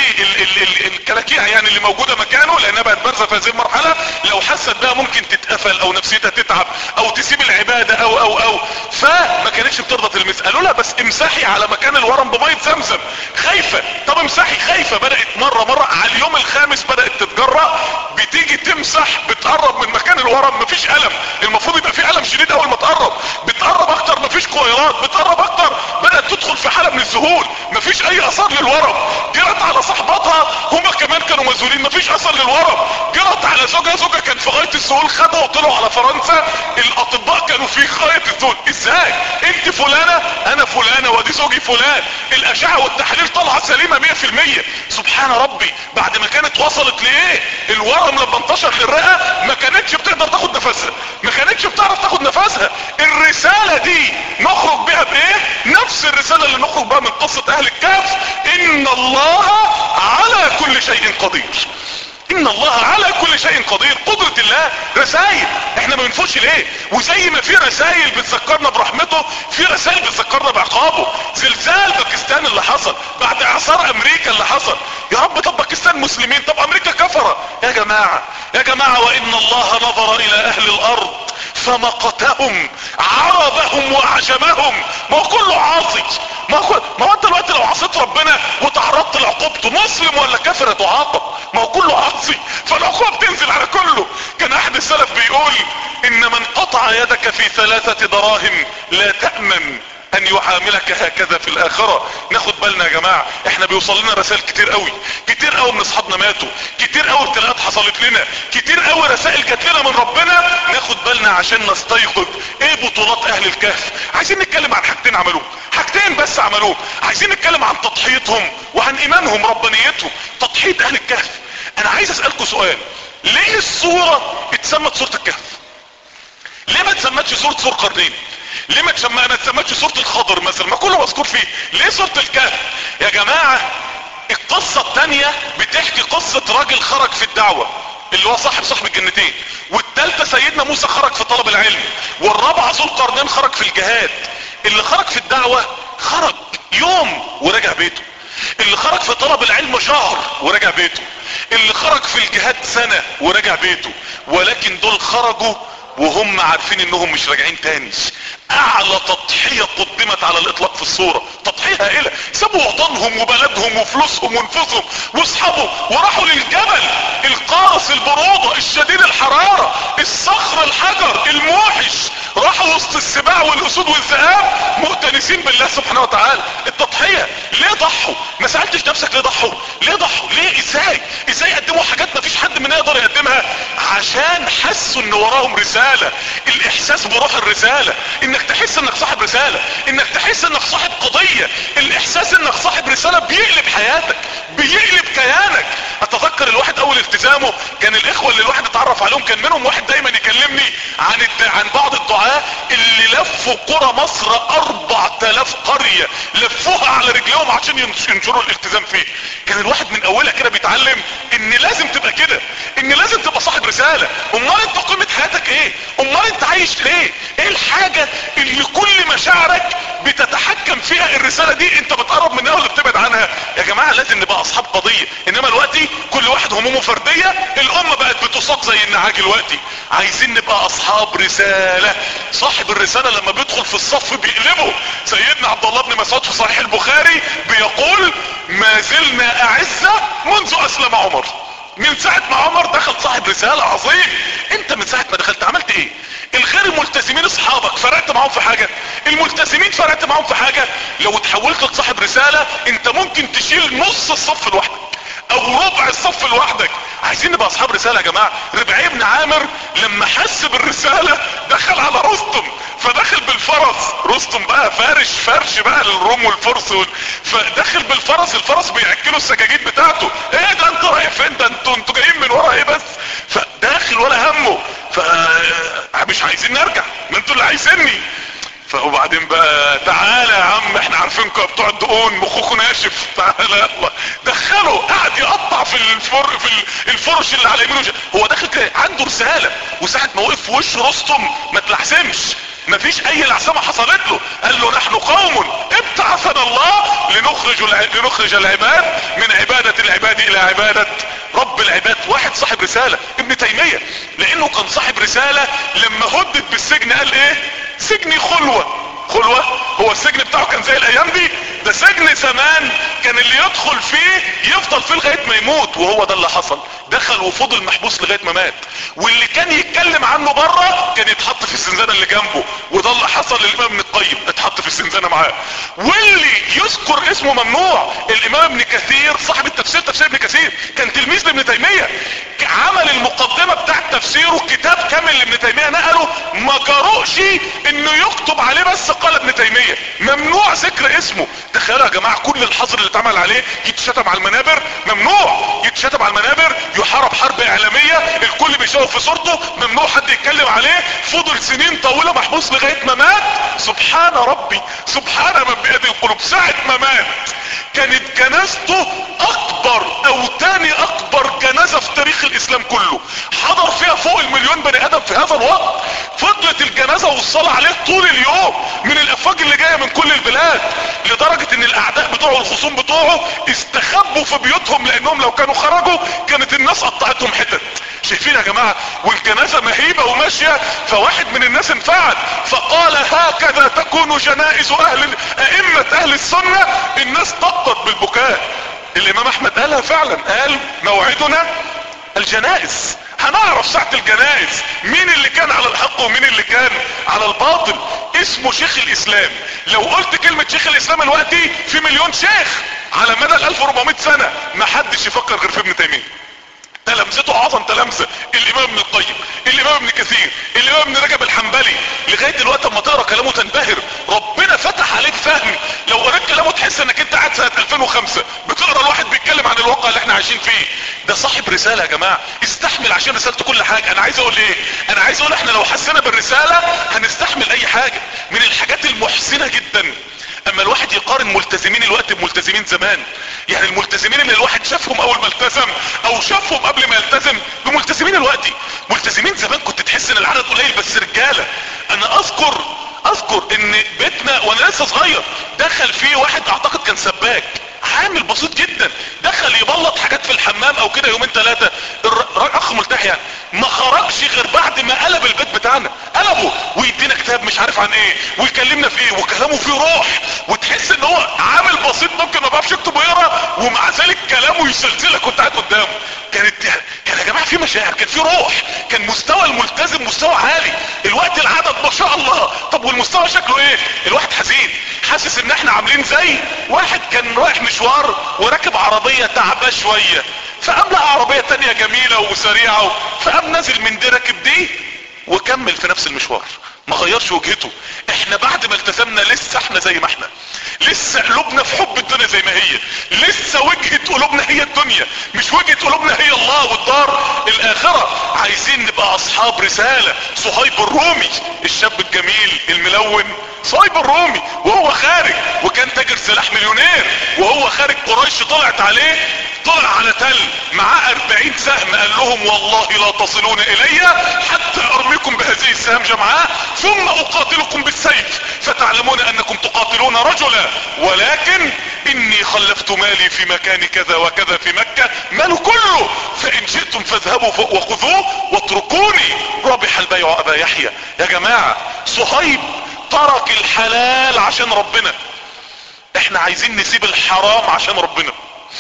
والكلاكيع يعني اللي موجودة مكانه لانها بقت بارزة في هذه المرحلة لو حست بها ممكن تتقفل او نفسيتها تتعب او تسيب العبادة او او او فما كانتش بترضى تلمس قالوا لها بس امسحي على مكان الورم بمية زمزم خايفة طب امسحي خايفة بدأت مرة مرة على اليوم الخامس بدأت تتجرأ بتيجي تمسح بتقرب من مكان الورم مفيش ألم المفروض يبقى في ألم شديد اول ما تقرب بتقرب اكتر مفيش كويرات بتقرب اكتر بدأت تدخل في حالة من الذهول مفيش اي اثار للورم جرت على صحباتها هما كمان كانوا مذهولين مفيش اثر للورم جرت على زوجها زوجها كان في غاية الذهول خدها وطلعوا على فرنسا الاطباء كانوا في غاية الذهول ازاي انت فلانة انا فلانة ودي زوجي فلان الاشعة والتحليل طالعة سليمة مية في المية سبحان ربي بعد ما كانت وصلت لايه الورم لما انتشر للرئة ما كانتش بتقدر تاخد نفسها ما كانتش بتعرف تاخد نفسها الرسالة دي نخرج بها بايه نفس الرسالة اللي نخرج بها من قصة اهل الكهف ان الله على كل شيء قدير ان الله على كل شيء قدير قدرة الله رسائل احنا ما بنفوش ليه وزي ما في رسائل بتذكرنا برحمته في رسائل بتذكرنا بعقابه زلزال باكستان اللي حصل بعد اعصار امريكا اللي حصل يا رب طب باكستان مسلمين طب امريكا كفرة يا جماعة يا جماعة وان الله نظر الى اهل الارض فمقتهم عربهم واعجمهم ما هو كله عاصي ما هو ما هو انت دلوقتي لو عصيت ربنا وتعرضت لعقوبته مسلم ولا كافر تعاقب ما هو كله عاصي فالعقوبة بتنزل على كله كان احد السلف بيقول ان من قطع يدك في ثلاثة دراهم لا تأمن ان يعاملك هكذا في الاخرة ناخد بالنا يا جماعة احنا بيوصل لنا رسائل كتير قوي كتير قوي من اصحابنا ماتوا كتير قوي ابتلاءات حصلت لنا كتير قوي رسائل جات لنا من ربنا ناخد بالنا عشان نستيقظ ايه بطولات اهل الكهف عايزين نتكلم عن حاجتين عملوه حاجتين بس عملوه عايزين نتكلم عن تضحيتهم وعن ايمانهم ربانيتهم تضحية اهل الكهف انا عايز اسألكم سؤال ليه الصورة اتسمت صورة الكهف ليه ما اتسمتش صورة سور قرنين ليه ما تسمى ما تسمتش سورة الخضر مثلا ما كله مذكور فيه ليه سورة الكهف يا جماعة القصة التانية بتحكي قصة راجل خرج في الدعوة اللي هو صاحب صاحب الجنتين والتالتة سيدنا موسى خرج في طلب العلم والرابعة ذو القرنين خرج في الجهاد اللي خرج في الدعوة خرج يوم ورجع بيته اللي خرج في طلب العلم شهر ورجع بيته اللي خرج في الجهاد سنة ورجع بيته ولكن دول خرجوا وهم عارفين انهم مش راجعين تاني اعلى تضحية قدمت على الاطلاق في الصورة تضحية هائلة سابوا وطنهم وبلدهم وفلوسهم وانفسهم واصحابهم وراحوا للجبل القارس البرودة الشديد الحرارة الصخر الحجر الموحش راحوا وسط السباع والاسود والذئاب مؤتنسين بالله سبحانه وتعالى التضحية ليه ضحوا ما سألتش نفسك ليه ضحوا ليه ضحوا ليه ازاي ازاي قدموا حاجات ما فيش حد مننا يقدر يقدمها عشان حسوا ان وراهم رسالة الاحساس بروح الرسالة انك تحس انك صاحب رسالة انك تحس انك صاحب قضية الاحساس انك صاحب رسالة بيقلب حياتك بيقلب كيانك اتذكر الواحد اول التزامه كان الاخوة اللي الواحد اتعرف عليهم كان منهم واحد دايما يكلمني عن الد... عن بعض الدعاة اللي لفوا قرى مصر اربع تلاف قرية لفوها على رجليهم عشان ينشروا الالتزام فيه كان الواحد من اولها كده بيتعلم ان لازم تبقى كده ان لازم تبقى صاحب رسالة امال انت قيمة حياتك ايه امال انت عايش ليه ايه الحاجة اللي كل مشاعرك بتتحكم فيها الرسالة دي انت بتقرب منها ولا بتبعد عنها يا جماعة لازم نبقى اصحاب قضية انما دلوقتي كل واحد همومه فردية الامة بقت بتساق زي النعاج دلوقتي عايزين نبقى اصحاب رسالة صاحب الرسالة لما بيدخل في الصف بيقلبه سيدنا عبد الله بن مسعود في صحيح البخاري بيقول ما زلنا اعزة منذ اسلم عمر من ساعة ما عمر دخل صاحب رسالة عظيم انت من ساعة ما دخلت عملت ايه الغير الملتزمين اصحابك فرقت معاهم في حاجة الملتزمين فرقت معاهم في حاجة لو اتحولت لصاحب رسالة انت ممكن تشيل نص الصف لوحدك او ربع الصف لوحدك عايزين نبقى اصحاب رسالة يا جماعة ربعي بن عامر لما حس بالرسالة دخل على رستم فدخل بالفرس رستم بقى فارش فرش بقى للروم والفرس وال... فدخل بالفرس الفرس بيأكلوا السجاجيد بتاعته ايه ده انت رايح فين ده انتوا انتوا جايين من ورا ايه بس فداخل ولا همه ف مش عايزين نرجع ما انتوا اللي عايزيني وبعدين بقى تعالى يا عم احنا عارفينكم بتوع الدقون مخكم ناشف تعالى يلا دخله قاعد يقطع في الفر في الفرش اللي على يمينه هو داخل كده عنده رساله وساعه ما وقف في وش رستم ما تلحسمش مفيش اي لعسمة حصلت له قال له نحن قوم ابتعثنا الله لنخرج لنخرج العباد من عبادة العباد الى عبادة رب العباد واحد صاحب رسالة ابن تيمية لانه كان صاحب رسالة لما هدد بالسجن قال ايه سجني خلوة خلوة هو السجن بتاعه كان زي الايام دي ده سجن زمان كان اللي يدخل فيه يفضل فيه لغاية ما يموت وهو ده اللي حصل دخل وفضل محبوس لغاية ما مات واللي كان يتكلم عنه بره كان يتحط في الزنزانة اللي جنبه وده اللي حصل للامام ابن القيم اتحط في الزنزانة معاه واللي يذكر اسمه ممنوع الامام ابن كثير صاحب التفسير تفسير ابن كثير كان تلميذ لابن تيمية عمل المقدمة بتاعت تفسيره كتاب كامل لابن تيمية نقله ما جرؤش انه يكتب عليه بس قال ابن تيمية ممنوع ذكر اسمه تخيلوا يا جماعة كل الحظر اللي اتعمل عليه يتشتم على المنابر ممنوع يتشتم على المنابر يحارب حرب اعلامية الكل بيشاور في صورته ممنوع حد يتكلم عليه فضل سنين طويلة محبوس لغاية ما مات سبحان ربي سبحان من بيده القلوب ساعة ما مات كانت جنازته اكبر او تاني اكبر جنازة في تاريخ الاسلام كله حضر فيها فوق المليون بني ادم في هذا الوقت فضلت الجنازة والصلاة عليه طول اليوم من الافواج اللي جاية من كل البلاد لدرجة ان الاعداء بتوعه والخصوم بتوعه استخبوا في بيوتهم لانهم لو كانوا خرجوا كانت الناس قطعتهم حتت شايفين يا جماعة والجنازة مهيبة وماشية فواحد من الناس انفعل فقال هكذا تكون جنائز اهل ائمة اهل السنة الناس طقت بالبكاء الامام احمد قالها فعلا قال موعدنا الجنائز هنعرف ساعة الجنائز مين اللي كان على الحق ومين اللي كان على الباطل اسمه شيخ الاسلام لو قلت كلمة شيخ الاسلام الوقتي في مليون شيخ على مدى ال 1400 سنة ما حدش يفكر غير في ابن تيمية تلامذته اعظم تلامذة الامام ابن القيم الامام ابن كثير الامام ابن رجب الحنبلي لغاية دلوقتي اما تقرا كلامه تنبهر ربنا فتح عليك فهم لو قريت كلامه تحس انك انت قاعد سنة 2005 بتقرا الواحد بيتكلم عن الواقع اللي احنا عايشين فيه ده صاحب رسالة يا جماعة استحمل عشان رسالته كل حاجة انا عايز اقول ايه انا عايز اقول احنا لو حسينا بالرسالة هنستحمل اي حاجة من الحاجات المحسنة جدا اما الواحد يقارن ملتزمين الوقت بملتزمين زمان يعني الملتزمين اللي الواحد شافهم اول ما التزم او شافهم قبل ما يلتزم بملتزمين الوقت ملتزمين زمان كنت تحس ان العدد قليل بس رجالة انا اذكر اذكر ان بيتنا وانا لسه صغير دخل فيه واحد اعتقد كان سباك عامل بسيط جدا دخل يبلط حاجات في الحمام او كده يومين ثلاثة اخ ملتحي يعني ما خرجش غير بعد ما قلب البيت بتاعنا قلبه ويدينا كتاب مش عارف عن ايه ويكلمنا في ايه وكلامه فيه روح وتحس ان هو عامل بسيط ممكن ما بيعرفش يكتب ويقرا ومع ذلك كلامه يسلسلك وانت قاعد قدامه كانت كان يا جماعه في مشاعر كان في روح كان مستوى الملتزم مستوى عالي الوقت العدد ما شاء الله طب والمستوى شكله ايه الواحد حزين حاسس ان احنا عاملين زي واحد كان رايح مشوار وراكب عربيه تعباه شويه فقام لقى عربيه تانية جميله وسريعه فقام نازل من دي راكب دي وكمل في نفس المشوار ما غيرش وجهته احنا بعد ما التزمنا لسه احنا زي ما احنا لسه قلوبنا في حب الدنيا زي ما هي لسه وجهة قلوبنا هي الدنيا مش وجهة قلوبنا هي الله والدار الاخرة عايزين نبقى اصحاب رسالة صهيب الرومي الشاب الجميل الملون صهيب الرومي وهو خارج وكان تاجر سلاح مليونير وهو خارج قريش طلعت عليه طلع على تل معاه اربعين سهم قال لهم والله لا تصلون الي حتى ارميكم بهذه السهام جمعاء ثم اقاتلكم بالسيف فتعلمون انكم تقاتلون رجلا ولكن اني خلفت مالي في مكان كذا وكذا في مكة ماله كله فان شئتم فاذهبوا وخذوه واتركوني ربح البيع ابا يحيى يا جماعة صهيب ترك الحلال عشان ربنا احنا عايزين نسيب الحرام عشان ربنا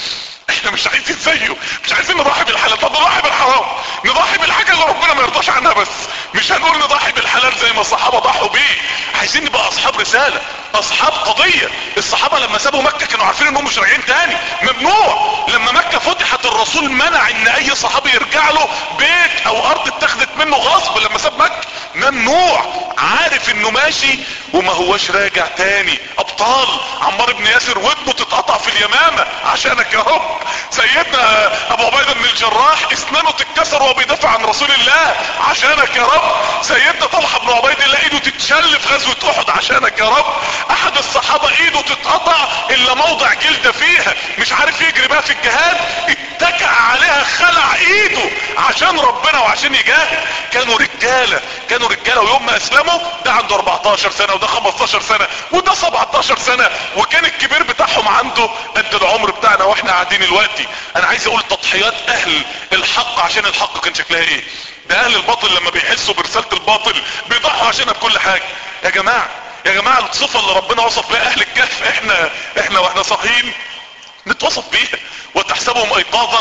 احنا مش عايزين زيه مش عايزين نضحي بالحلال طب نضحي بالحرام نضحي بالحاجة اللي ربنا ما يرضاش عنها بس مش هنقول نضحي بالحلال زي ما الصحابة ضحوا بيه عايزين نبقى اصحاب رسالة اصحاب قضية الصحابة لما سابوا مكة كانوا عارفين انهم مش راجعين تاني ممنوع لما مكة فتحت الرسول منع ان اي صحابي يرجع له بيت او ارض اتخذت منه غصب لما ساب مكة ممنوع عارف انه ماشي وما هوش راجع تاني ابطال عمار بن ياسر ودنه تتقطع في اليمامة عشانك يا رب سيدنا ابو عبيدة بن الجراح اسنانه تتكسر وهو بيدافع عن رسول الله عشانك يا رب سيدنا طلحة بن عبيد الله ايده تتشل في غزوة احد عشانك يا رب احد الصحابة ايده تتقطع الا موضع جلدة فيها مش عارف يجري بقى في الجهاد اتكع عليها خلع ايده عشان ربنا وعشان يجاهد كانوا رجالة كانوا رجالة ويوم ما اسلموا ده عنده 14 سنة وده 15 سنة وده 17 سنة وكان الكبير بتاعهم عنده قد العمر بتاعنا واحنا قاعدين دلوقتي انا عايز اقول تضحيات اهل الحق عشان الحق كان شكلها ايه ده اهل الباطل لما بيحسوا برسالة الباطل بيضحوا عشانها بكل حاجة يا جماعة يا جماعة الصفة اللي ربنا وصف بها اهل الكهف احنا احنا واحنا صاحيين نتوصف بيها وتحسبهم ايقاظا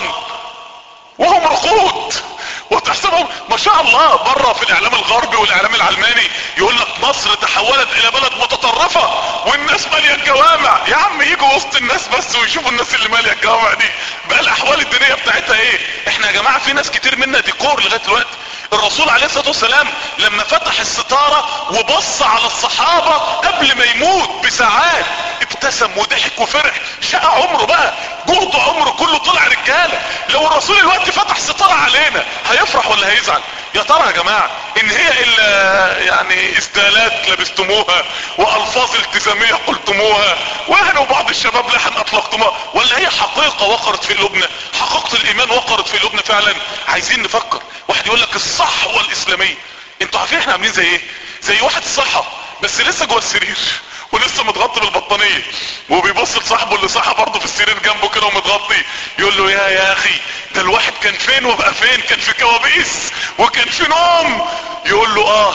وهم رقود وتحسبهم ما شاء الله بره في الاعلام الغربي والاعلام العلماني يقول لك مصر تحولت الى بلد متطرفة والناس مالية الجوامع يا عم يجوا وسط الناس بس ويشوفوا الناس اللي مالية الجوامع دي بقى الاحوال الدينية بتاعتها ايه احنا يا جماعة في ناس كتير منا ديكور لغاية دلوقتي الرسول عليه الصلاة والسلام لما فتح الستارة وبص على الصحابة قبل ما يموت بساعات ابتسم وضحك وفرح شقى عمره بقى جهد عمره كله طلع رجالة لو الرسول الوقت فتح ستارة علينا هيفرح ولا هيزعل يا ترى يا جماعة ان هي الا يعني استالات لبستموها والفاظ التزامية قلتموها واحنا وبعض الشباب لحن اطلقتموها ولا هي حقيقة وقرت في قلوبنا حقيقة الايمان وقرت في قلوبنا فعلا عايزين نفكر واحد يقول لك الصحوة الاسلامية انتوا عارفين احنا عاملين زي ايه زي واحد صحة بس لسه جوه السرير ولسه متغطي بالبطانية وبيبص لصاحبه اللي صحى برضه في السرير جنبه كده ومتغطي يقول له يا يا اخي ده الواحد كان فين وبقى فين كان في كوابيس وكان في نوم يقول له اه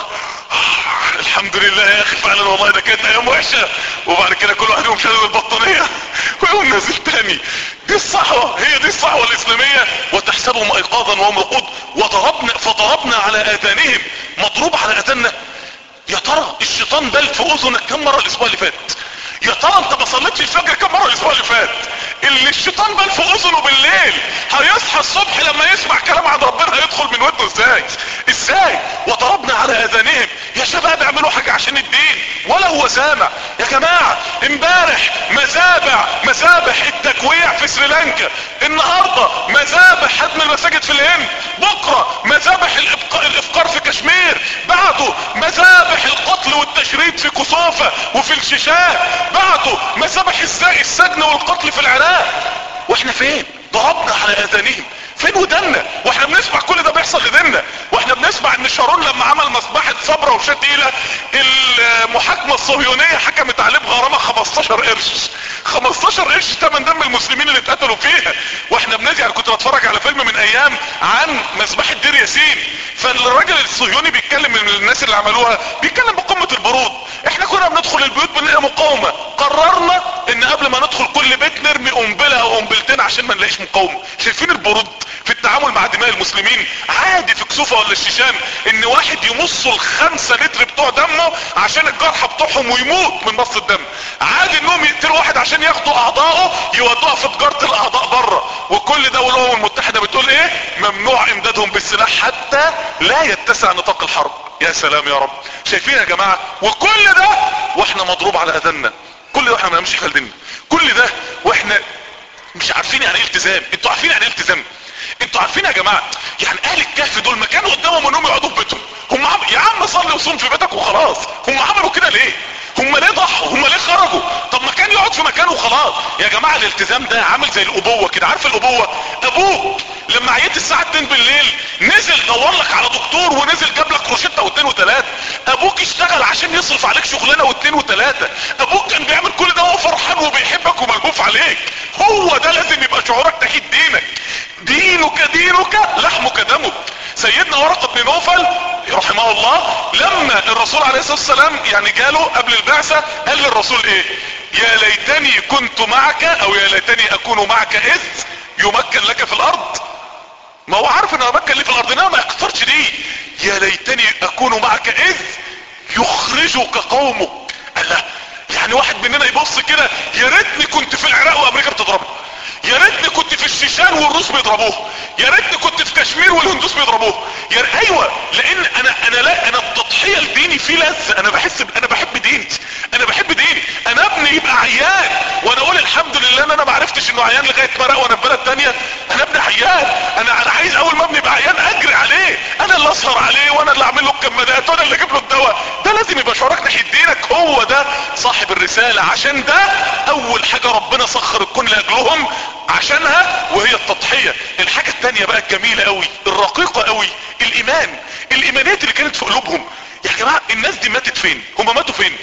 الحمد لله يا اخي فعلا والله ده كانت ايام وحشه وبعد كده كل واحد يقوم شادد البطانيه ويقوم نازل تاني دي الصحوه هي دي الصحوه الاسلاميه وتحسبهم ايقاظا وهم رقود وضربنا فضربنا على اذانهم مضروب على اذاننا يا ترى الشيطان بل في اذنك كم مره الاسبوع اللي فات يا ترى انت ما صليتش الفجر كم مره الاسبوع اللي فات اللي الشيطان بل في اذنه بالليل هيصحى الصبح لما يسمع كلام عن ربنا هيدخل من ودنه ازاي ازاي وضربنا على اذانهم يا شباب اعملوا حاجة عشان الدين ولا هو سامع يا جماعة امبارح مذابح مذابح التكويع في سريلانكا النهاردة مذابح هدم المساجد في الهند بكرة مذابح الافقار في كشمير بعده مذابح القتل والتشريد في كوسوفا وفي الشيشان بعده مذابح السجن والقتل في العراق واحنا فين ضربنا على اذانهم فين ودنا واحنا بنسمع كل ده بيحصل لدينا واحنا بنسمع ان شارون لما عمل مصباحة صبرة وشتيلة المحاكمة الصهيونية حكمت عليه بغرامة 15 قرش 15 قرش تمن دم المسلمين اللي اتقتلوا فيها واحنا بنزي يعني كنت بتفرج على فيلم من ايام عن مذبحة دير ياسين فالراجل الصهيوني بيتكلم من الناس اللي عملوها بيتكلم بقمة البرود احنا كنا بندخل البيوت بنلاقي مقاومة قررنا ان قبل ما ندخل كل بيت نرمي قنبلة او قنبلتين عشان ما نلاقيش مقاومة شايفين البرود في التعامل مع دماء المسلمين عادي في كسوفة ولا الشيشان ان واحد يمصوا الخمسة لتر بتوع دمه عشان الجرحى بتوعهم ويموت من مص الدم عادي انهم يقتلوا واحد عشان ياخدوا اعضائه يودوها في تجارة الاعضاء بره وكل ده والامم المتحدة بتقول ايه ممنوع امدادهم بالسلاح حتى لا يتسع نطاق الحرب يا سلام يا رب شايفين يا جماعة وكل ده واحنا مضروب على اذاننا كل ده واحنا ما نمشي خالدنا كل ده واحنا مش عارفين يعني ايه التزام انتوا عارفين يعني ايه التزام انتوا عارفين يا جماعة يعني اهل الكهف دول ما كانوا قدامهم انهم يقعدوا في بيتهم هم عم... يا عم صلي وصوم في بيتك وخلاص هم عملوا كده ليه هم ليه ضحوا هم ليه خرجوا طب ما كان يقعد في مكانه وخلاص يا جماعة الالتزام ده عامل زي الابوة كده عارف الابوة ابوك لما عيت الساعة 2 بالليل نزل دور لك على دكتور ونزل جاب لك روشتة واثنين وثلاثة ابوك اشتغل عشان يصرف عليك شغلانة واثنين وثلاثة ابوك كان بيعمل كل ده وهو فرحان وبيحبك وملهوف عليك هو ده لازم يبقى شعورك ناحية دينك دينك دينك لحمك دمك سيدنا ورقة بن نوفل رحمه الله لما الرسول عليه الصلاة والسلام يعني جاله قبل البعثة قال للرسول ايه يا ليتني كنت معك او يا ليتني اكون معك اذ يمكن لك في الارض ما هو عارف انه امكن لي في الارض انما ما يقترش دي يا ليتني اكون معك اذ يخرجك قومك قال لا يعني واحد مننا يبص كده يا ريتني كنت في العراق وامريكا بتضربه يا ريتني كنت في الشيشان والروس بيضربوه يا ريتني كنت في كشمير والهندوس بيضربوه يا ايوه لان انا انا لا انا التضحيه لديني فيه لذه انا بحس ب... انا بحب ديني انا بحب ديني انا ابني يبقى عيان وانا اقول الحمد لله ان انا ما عرفتش انه عيان لغايه مرق وانا في بلد تانية انا ابني عيان انا انا عايز اول ما ابني يبقى عيان اجري عليه انا اللي اسهر عليه وانا اللي اعمل له الكمادات وانا اللي اجيب له الدواء ده لازم يبقى شعورك ناحيه دينك هو ده صاحب الرساله عشان ده اول حاجه ربنا سخر الكون لاجلهم عشانها وهي التضحية الحاجة التانية بقى الجميلة قوي الرقيقة قوي الايمان الايمانيات اللي كانت في قلوبهم يا جماعة الناس دي ماتت فين هم ماتوا فين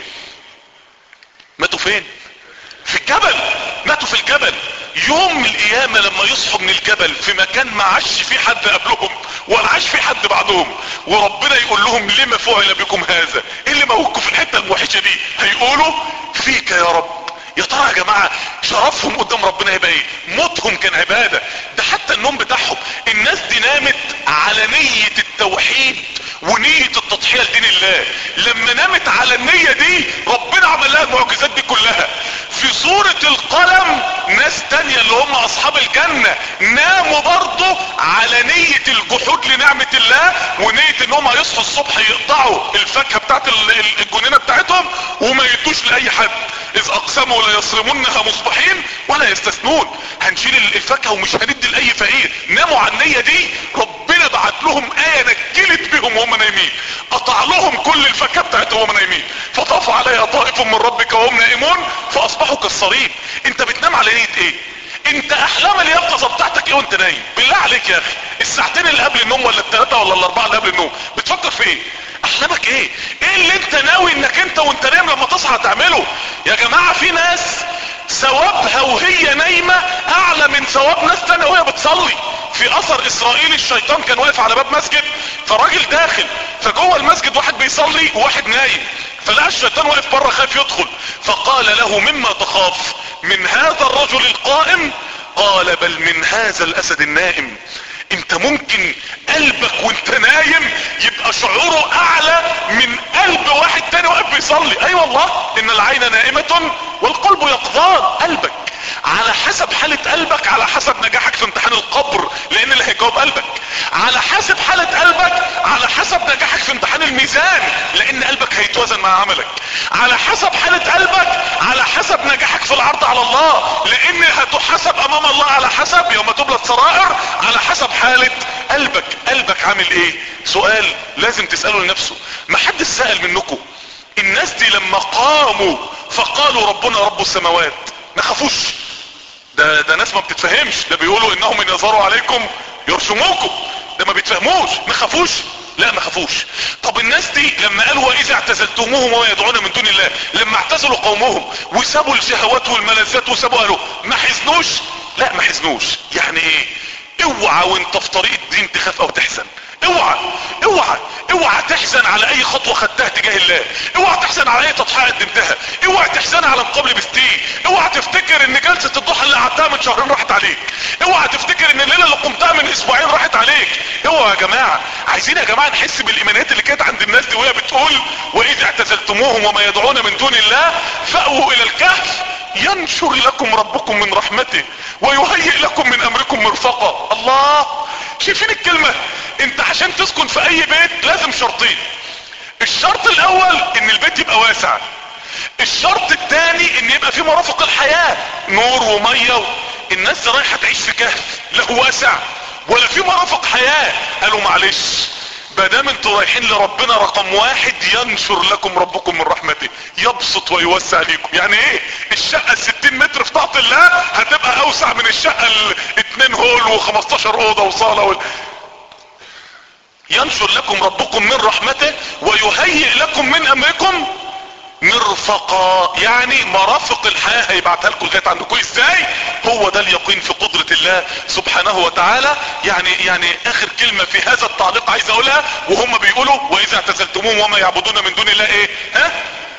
ماتوا فين في الجبل ماتوا في الجبل يوم القيامة لما يصحوا من الجبل في مكان ما عاش فيه حد قبلهم ولا عاش فيه حد بعدهم وربنا يقول لهم لما فعل بكم هذا ايه اللي موتكم في الحتة الموحشة دي هيقولوا فيك يا رب يا ترى يا جماعة شرفهم قدام ربنا هيبقى ايه موتهم كان عبادة ده حتى النوم بتاعهم الناس دي نامت على نية التوحيد ونية التضحية لدين الله لما نامت على النية دي ربنا عمل لها المعجزات دي كلها في سورة القلم ناس تانية اللي هم اصحاب الجنة ناموا برضه على نية الجحود لنعمة الله ونية انهم هيصحوا الصبح يقطعوا الفاكهة بتاعت الجنينة بتاعتهم وما يدوش لاي حد اذ اقسموا لا يصرمنها مصبحين ولا يستثنون هنشيل الفاكهة ومش هندي لاي فقير ناموا على النية دي ربنا بعت لهم ايه نجلت بهم وهم نايمين قطع لهم كل الفاكهة بتاعتهم وهم نايمين فطاف عليها طائف من ربك وهم نائمون فاصبحوا كالصريم انت بتنام على نية ايه انت احلام اليقظة بتاعتك ايه وانت نايم بالله عليك يا اخي الساعتين اللي قبل النوم ولا الثلاثة ولا الاربعة اللي قبل النوم بتفكر في ايه احلامك ايه ايه اللي انت ناوي انك انت وانت نايم لما تصحى تعمله يا جماعة في ناس ثوابها وهي نايمة اعلى من ثواب ناس تانية وهي بتصلي في اثر اسرائيلي الشيطان كان واقف على باب مسجد فراجل داخل فجوه المسجد واحد بيصلي وواحد نايم فلقى الشيطان واقف بره خايف يدخل فقال له مما تخاف من هذا الرجل القائم قال بل من هذا الاسد النائم انت ممكن قلبك وانت نايم يبقى شعوره اعلى من قلب واحد تاني واقف بيصلي اي أيوة والله ان العين نائمة والقلب يقظان قلبك على حسب حالة قلبك على حسب نجاحك في امتحان القبر لان اللي هيجاوب قلبك على حسب حالة قلبك على حسب حسب نجاحك في امتحان الميزان لان قلبك هيتوازن مع عملك على حسب حالة قلبك على حسب نجاحك في العرض على الله لان هتحسب امام الله على حسب يوم تبلى السرائر على حسب حالة قلبك قلبك عامل ايه سؤال لازم تسأله لنفسه ما حد سأل منكم الناس دي لما قاموا فقالوا ربنا رب السماوات ما خافوش ده ده ناس ما بتتفهمش ده بيقولوا انهم ان يظهروا عليكم يرشموكم ده ما بيتفهموش ما خافوش لا ما خافوش طب الناس دي لما قالوا واذا اعتزلتموهم وما يدعون من دون الله لما اعتزلوا قومهم وسابوا الشهوات والملذات وسابوا قالوا ما حزنوش لا ما حزنوش يعني ايه اوعى وانت في طريق الدين تخاف او تحزن اوعى اوعى اوعى تحزن على اي خطوة خدتها تجاه الله اوعى تحزن على اي تضحية قدمتها اوعى تحزن على مقابل بستيه اوعى تفتكر ان جلسة الضحى اللي قعدتها من شهرين راحت عليك اوعى تفتكر ان الليلة اللي قمتها من اسبوعين راحت عليك اوعى يا جماعة عايزين يا جماعة نحس بالايمانيات اللي كانت عند الناس دي وهي بتقول واذا اعتزلتموهم وما يدعون من دون الله فاووا الى الكهف ينشر لكم ربكم من رحمته ويهيئ لكم من امركم مرفقا الله شايفين الكلمة انت عشان تسكن في اي بيت لازم شرطين الشرط الاول ان البيت يبقى واسع الشرط الثاني ان يبقى فيه مرافق الحياة نور ومية و... الناس دي رايحة تعيش في كهف لا هو واسع ولا في مرافق حياة قالوا معلش مادام انتوا رايحين لربنا رقم واحد ينشر لكم ربكم من رحمته يبسط ويوسع ليكم يعني ايه الشقة الستين متر في طاعة الله هتبقى اوسع من الشقة الاتنين هول وخمستاشر اوضة وصالة وال... ينشر لكم ربكم من رحمته ويهيئ لكم من امركم مرفقا يعني مرافق الحياة هيبعتها لكم لغاية عندكم ازاي هو ده اليقين في قدرة الله سبحانه وتعالى يعني يعني اخر كلمة في هذا التعليق عايز اقولها وهم بيقولوا واذا اعتزلتموهم وما يعبدون من دون الله ايه ها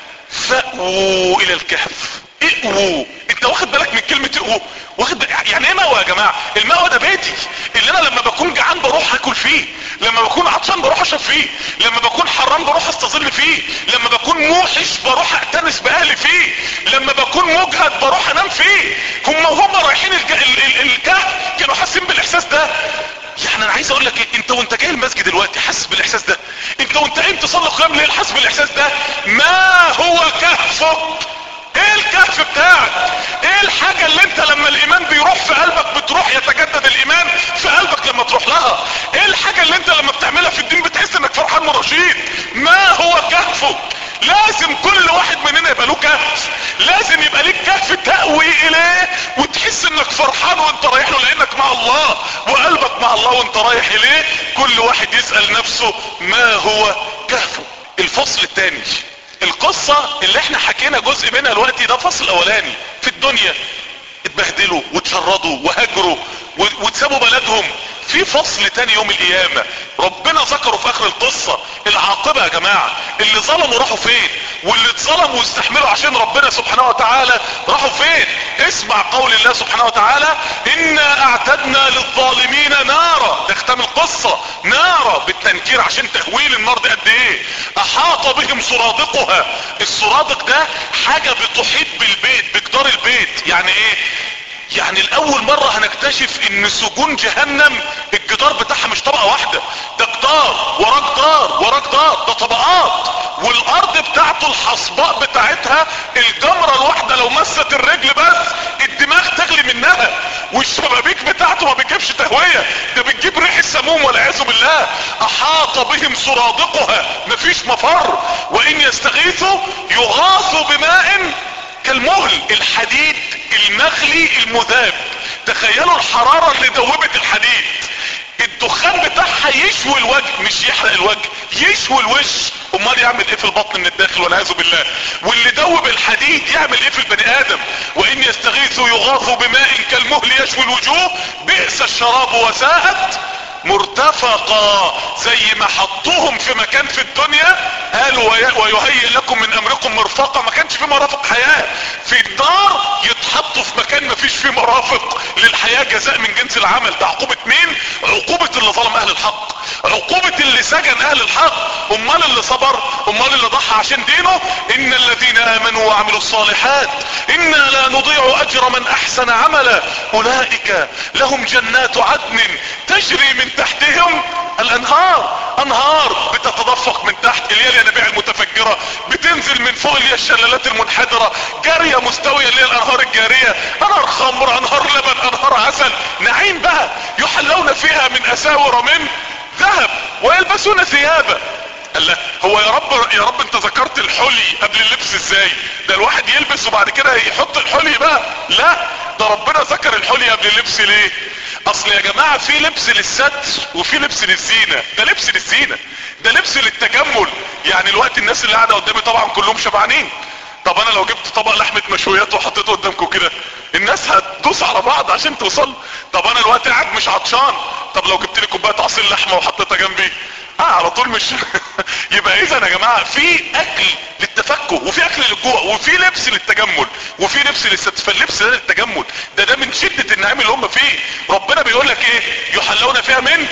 فأووا الى الكهف اقووا انت واخد بالك من كلمة اقووا واخد بالك يعني ايه مأوى يا جماعة المأوى ده بيتي اللي انا لما بكون جعان بروح اكل فيه لما بكون عطشان بروح اشرب فيه لما بكون حران بروح استظل فيه لما بكون موحش بروح اأتنس باهلي فيه لما بكون مجهد بروح انام فيه هم وهم رايحين الج... ال... ال... الكهف كانوا حاسين بالاحساس ده يعني انا عايز اقول لك إيه؟ انت وانت جاي المسجد دلوقتي حاسس بالاحساس ده انت وانت قايم تصلي قيام ليل حاسس بالاحساس ده ما هو كهفك ايه الكهف بتاعك ايه الحاجة اللي انت لما الايمان بيروح في قلبك بتروح يتجدد الايمان في قلبك لما تروح لها ايه الحاجة اللي انت لما بتعملها في الدين بتحس انك فرحان ورشيد ما هو كهفك لازم كل واحد مننا يبقى له كهف لازم يبقى ليك كهف تأوي اليه وتحس انك فرحان وانت رايح له لانك مع الله وقلبك مع الله وانت رايح اليه كل واحد يسأل نفسه ما هو كهفه الفصل الثاني القصة اللي احنا حكينا جزء منها الوقت ده فصل اولاني في الدنيا اتبهدلوا واتشردوا وهجروا واتسابوا بلدهم في فصل تاني يوم القيامة ربنا ذكره في اخر القصة العاقبة يا جماعة اللي ظلموا راحوا فين واللي اتظلموا واستحملوا عشان ربنا سبحانه وتعالى راحوا فين اسمع قول الله سبحانه وتعالى انا اعتدنا للظالمين نارا ده ختام القصة نارا بالتنكير عشان تهويل النار دي قد ايه احاط بهم سرادقها السرادق ده حاجة بتحيط بالبيت بجدار البيت يعني ايه يعني الاول مرة هنكتشف ان سجون جهنم الجدار بتاعها مش طبقة واحدة ده جدار ورا جدار ورا جدار ده طبقات والارض بتاعته الحصباء بتاعتها الجمرة الواحدة لو مست الرجل بس الدماغ تغلي منها والشبابيك بتاعته ما بتجيبش تهوية ده بتجيب ريح السموم والعياذ بالله احاط بهم سرادقها مفيش مفر وان يستغيثوا يغاثوا بماء كالمهل الحديد المغلي المذاب تخيلوا الحرارة اللي دوبت الحديد الدخان بتاعها يشوي الوجه مش يحرق الوجه يشوي الوش امال يعمل ايه في البطن من الداخل والعياذ بالله واللي دوب الحديد يعمل ايه في البني ادم وان يستغيثوا يغاثوا بماء كالمهل يشوي الوجوه بئس الشراب وساءت مرتفقا زي ما حطوهم في مكان في الدنيا قالوا ويهيئ لكم من امركم مرفقا ما كانش في مرافق حياة في الدار يتحطوا في مكان ما فيش فيه مرافق للحياة جزاء من جنس العمل ده عقوبة مين عقوبة اللي ظلم اهل الحق عقوبة اللي سجن اهل الحق امال اللي صبر امال اللي ضحى عشان دينه ان الذين امنوا وعملوا الصالحات انا لا نضيع اجر من احسن عملا اولئك لهم جنات عدن تجري من تحتهم الانهار انهار بتتدفق من تحت اللي هي الينابيع المتفجرة بتنزل من فوق اللي هي الشلالات المنحدرة جارية مستوية اللي هي الانهار الجارية انهار خمر انهار لبن انهار عسل نعيم بقى يحلون فيها من اساور من ذهب ويلبسون ثيابا قال لا هو يا رب يا رب انت ذكرت الحلي قبل اللبس ازاي ده الواحد يلبس وبعد كده يحط الحلي بقى لا ده ربنا ذكر الحلي قبل اللبس ليه اصل يا جماعة في لبس للستر وفي لبس للزينة ده لبس للزينة ده لبس للتجمل يعني الوقت الناس اللي قاعدة قدامي طبعا كلهم شبعانين طب انا لو جبت طبق لحمة مشويات وحطيته قدامكم كده الناس هتدوس على بعض عشان توصل طب انا الوقت قاعد مش عطشان طب لو جبت لي كوبايه عصير لحمه وحطيتها جنبي اه على طول مش يبقى اذا يا جماعه في اكل للتفكه وفي اكل للجوع وفي لبس للتجمل وفي لبس للست فاللبس ده للتجمل ده ده من شده النعيم اللي هم فيه ربنا بيقول لك ايه يحلون فيها من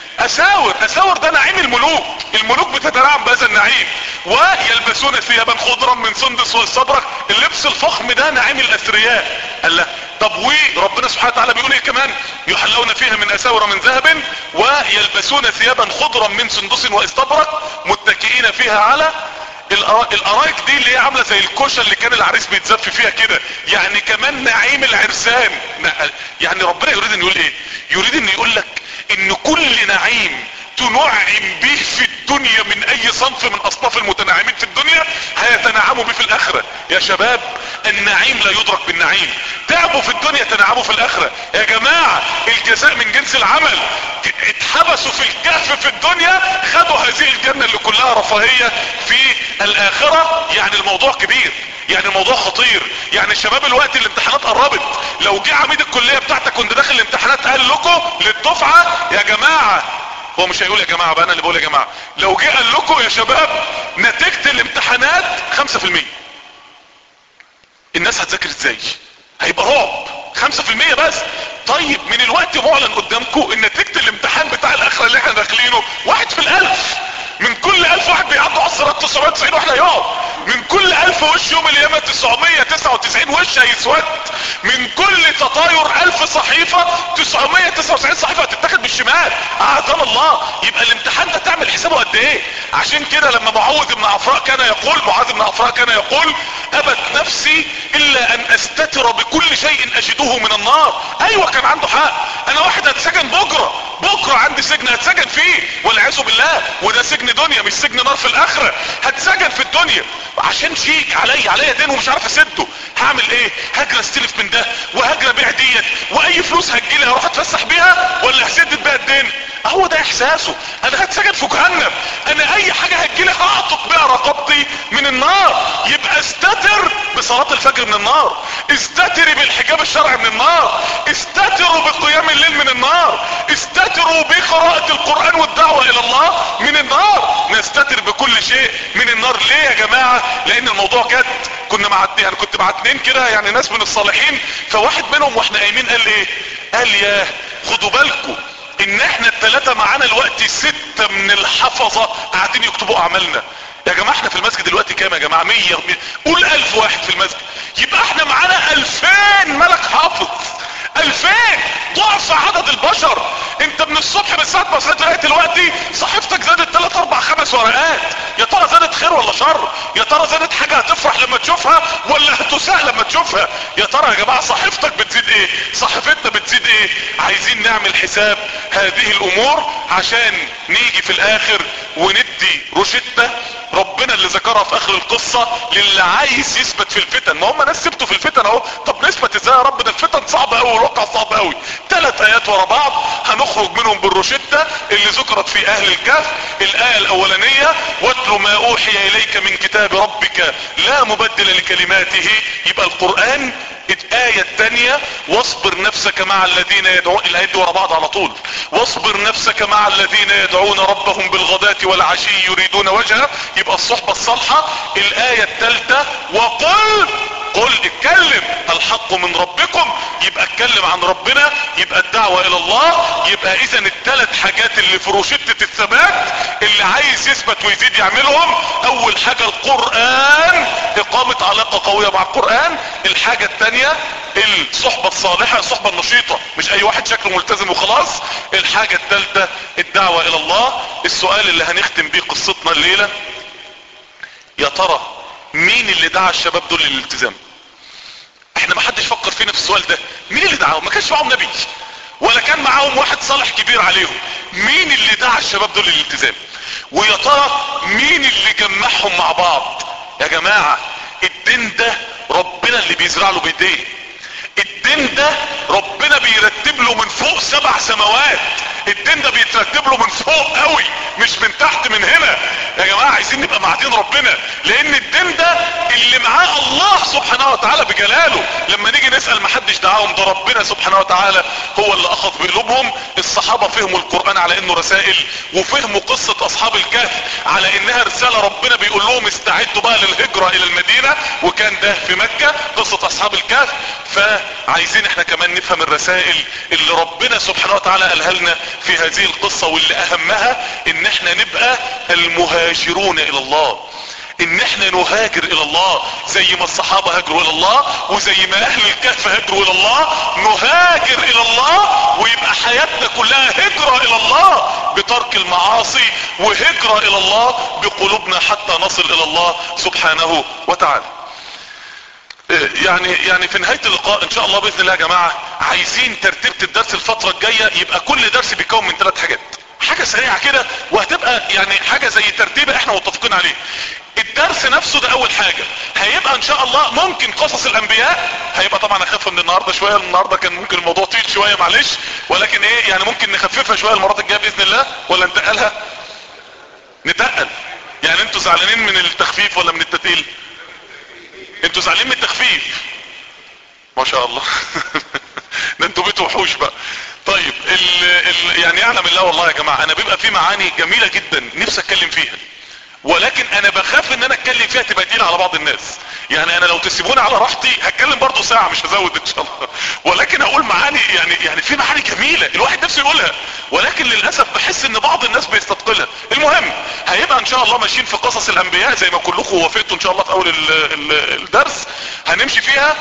اساور اساور ده نعيم الملوك الملوك بتتنعم بهذا النعيم ويلبسون ثيابا خضرا من سندس واستبرق اللبس الفخم ده نعيم الاثرياء قال لا طب وربنا سبحانه وتعالى بيقول ايه كمان يحلون فيها من اساور من ذهب ويلبسون ثيابا خضرا من سندس واستبرق متكئين فيها على الارائك دي اللي هي عامله زي الكوشه اللي كان العريس بيتزف فيها كده يعني كمان نعيم العرسان يعني ربنا يريد ان يقول ايه يريد ان يقول لك ان كل نعيم تنعم به في الدنيا من اي صنف من اصناف المتنعمين في الدنيا هيتنعموا به في الاخرة يا شباب النعيم لا يدرك بالنعيم تعبوا في الدنيا تنعموا في الاخرة يا جماعة الجزاء من جنس العمل اتحبسوا في الكهف في الدنيا خدوا هذه الجنة اللي كلها رفاهية في الاخرة يعني الموضوع كبير يعني الموضوع خطير يعني الشباب الوقت الامتحانات قربت لو جه عميد الكلية بتاعتك كنت داخل الامتحانات قال لكم للدفعة يا جماعة هو مش هيقول يا جماعة بقى انا اللي بقول يا جماعة لو جه قال لكم يا شباب نتيجة الامتحانات خمسة في المية الناس هتذاكر ازاي هيبقى رعب خمسة في المية بس طيب من الوقت معلن قدامكم ان نتيجة الامتحان بتاع الاخرة اللي احنا داخلينه واحد في الالف من كل الف واحد بيعدوا على الصراط 990 واحنا يقعد من كل الف وش يوم القيامة 999 وش هيسود من كل تطاير الف صحيفة 999 صحيفة هتتاخد بالشمال اعاذنا الله يبقى الامتحان ده تعمل حسابه قد ايه عشان كده لما معوذ بن عفراء كان يقول معاذ بن عفراء كان يقول ابت نفسي الا ان استتر بكل شيء اجده من النار ايوه كان عنده حق انا واحد هتسجن بكره بكره عندي سجن هتسجن فيه والعياذ بالله وده سجن دنيا مش سجن نار في الاخره هتسجن في الدنيا عشان شيك عليا عليا دين ومش عارف اسده هعمل ايه هجري استلف من ده وهجري ابيع ديت واي فلوس هتجيلي هروح اتفسح بيها ولا هسدد بيها الدين هو ده احساسه انا هتسجن في جهنم انا اي حاجة هتجيلي هعطط بيها رقبتي من النار يبقى استتر بصلاة الفجر من النار استتري بالحجاب الشرعي من النار استتروا بقيام الليل من النار استتروا بقراءة القرآن والدعوة الى الله من النار نستتر بكل شيء من النار ليه يا جماعة لان الموضوع جد كنا مع يعني كنت مع اتنين كده يعني ناس من الصالحين فواحد منهم واحنا قايمين قال ايه قال يا خدوا بالكم ان احنا التلاتة معانا الوقت ستة من الحفظة قاعدين يكتبوا اعمالنا يا جماعة احنا في المسجد دلوقتي كام يا جماعة مية قول الف واحد في المسجد يبقى احنا معانا الفين ملك حافظ الفين ضعف عدد البشر انت من الصبح من ساعة ما صحيت لغاية دلوقتي صحيفتك زادت تلات اربع خمس ورقات يا ترى زادت خير ولا شر يا ترى زادت حاجة هتفرح لما تشوفها ولا هتساء لما تشوفها يا ترى يا جماعة صحيفتك بتزيد ايه صحيفتنا بتزيد ايه عايزين نعمل حساب هذه الامور عشان نيجي في الاخر وندي روشتة ربنا اللي ذكرها في اخر القصة للي عايز يثبت في الفتن ما هم ناس ثبتوا في الفتن اهو طب نثبت ازاي يا رب ده الفتن صعبة قوي والواقع صعب قوي ثلاث ايات ورا بعض هنخرج منهم بالروشتة اللي ذكرت في اهل الكهف الاية الاولانية واتل ما اوحي اليك من كتاب ربك لا مبدل لكلماته يبقى القرآن الآية الثانية واصبر نفسك مع الذين يدعون الآية دي ورا بعض على طول واصبر نفسك مع الذين يدعون ربهم بالغداة والعشي يريدون وجهه يبقى الصحبة الصالحة الآية الثالثة وقل قل اتكلم الحق من ربكم يبقى اتكلم عن ربنا يبقى الدعوة الى الله يبقى اذا الثلاث حاجات اللي في روشتة الثبات اللي عايز يثبت ويزيد يعملهم اول حاجة القرآن اقامة علاقة قوية مع القرآن الحاجة الثانية الصحبة الصالحة الصحبة النشيطة مش اي واحد شكله ملتزم وخلاص الحاجة الثالثة الدعوة الى الله السؤال اللي هنختم بيه قصتنا الليلة يا ترى مين اللي دعا الشباب دول للالتزام احنا ما حدش فكر فينا في السؤال ده مين اللي دعاهم ما كانش معاهم نبي ولا كان معاهم واحد صالح كبير عليهم مين اللي دعا الشباب دول للالتزام ويا ترى مين اللي جمعهم مع بعض يا جماعة الدين ده ربنا اللي بيزرع له بايديه الدين ده ربنا بيرتب له من فوق سبع سماوات الدين ده بيترتب له من فوق قوي مش من تحت من هنا يا جماعة عايزين نبقى مع دين ربنا لان الدين ده اللي معاه الله سبحانه وتعالى بجلاله لما نيجي نسأل محدش دعاهم ده ربنا سبحانه وتعالى هو اللي اخذ بقلوبهم الصحابة فهموا القرآن على انه رسائل وفهموا قصة اصحاب الكهف على انها رسالة ربنا بيقول لهم استعدوا بقى للهجرة الى المدينة وكان ده في مكة قصة اصحاب الكهف فعايزين احنا كمان نفهم الرسائل اللي ربنا سبحانه وتعالى قالها لنا في هذه القصة واللي اهمها ان احنا نبقى المهاجرون الى الله ان احنا نهاجر الى الله زي ما الصحابة هاجروا الى الله وزي ما اهل الكهف هاجروا الى الله نهاجر الى الله ويبقى حياتنا كلها هجرة الى الله بترك المعاصي وهجرة الى الله بقلوبنا حتى نصل الى الله سبحانه وتعالى يعني يعني في نهاية اللقاء ان شاء الله باذن الله يا جماعة عايزين ترتيبة الدرس الفترة الجاية يبقى كل درس بيكون من ثلاث حاجات حاجة سريعة كده وهتبقى يعني حاجة زي ترتيبة احنا متفقين عليه الدرس نفسه ده اول حاجة هيبقى ان شاء الله ممكن قصص الانبياء هيبقى طبعا اخف من النهاردة شوية النهاردة كان ممكن الموضوع طويل شوية معلش ولكن ايه يعني ممكن نخففها شوية المرات الجاية باذن الله ولا نتقلها نتقل يعني انتوا زعلانين من التخفيف ولا من التتقيل انتوا زعلانين من التخفيف ما شاء الله ده انتوا بيتوا وحوش بقى طيب ال ال يعني يعلم الله والله يا جماعة انا بيبقى في معاني جميلة جدا نفسي اتكلم فيها ولكن انا بخاف ان انا اتكلم فيها تبقى تقيلة على بعض الناس يعني انا لو تسيبوني على راحتي هتكلم برضو ساعة مش هزود ان شاء الله ولكن اقول معاني يعني يعني في معاني جميلة الواحد نفسه يقولها ولكن للاسف بحس ان بعض الناس بيستثقلها المهم هيبقى ان شاء الله ماشيين في قصص الانبياء زي ما كلكم وافقتوا ان شاء الله في اول ال ال الدرس هنمشي فيها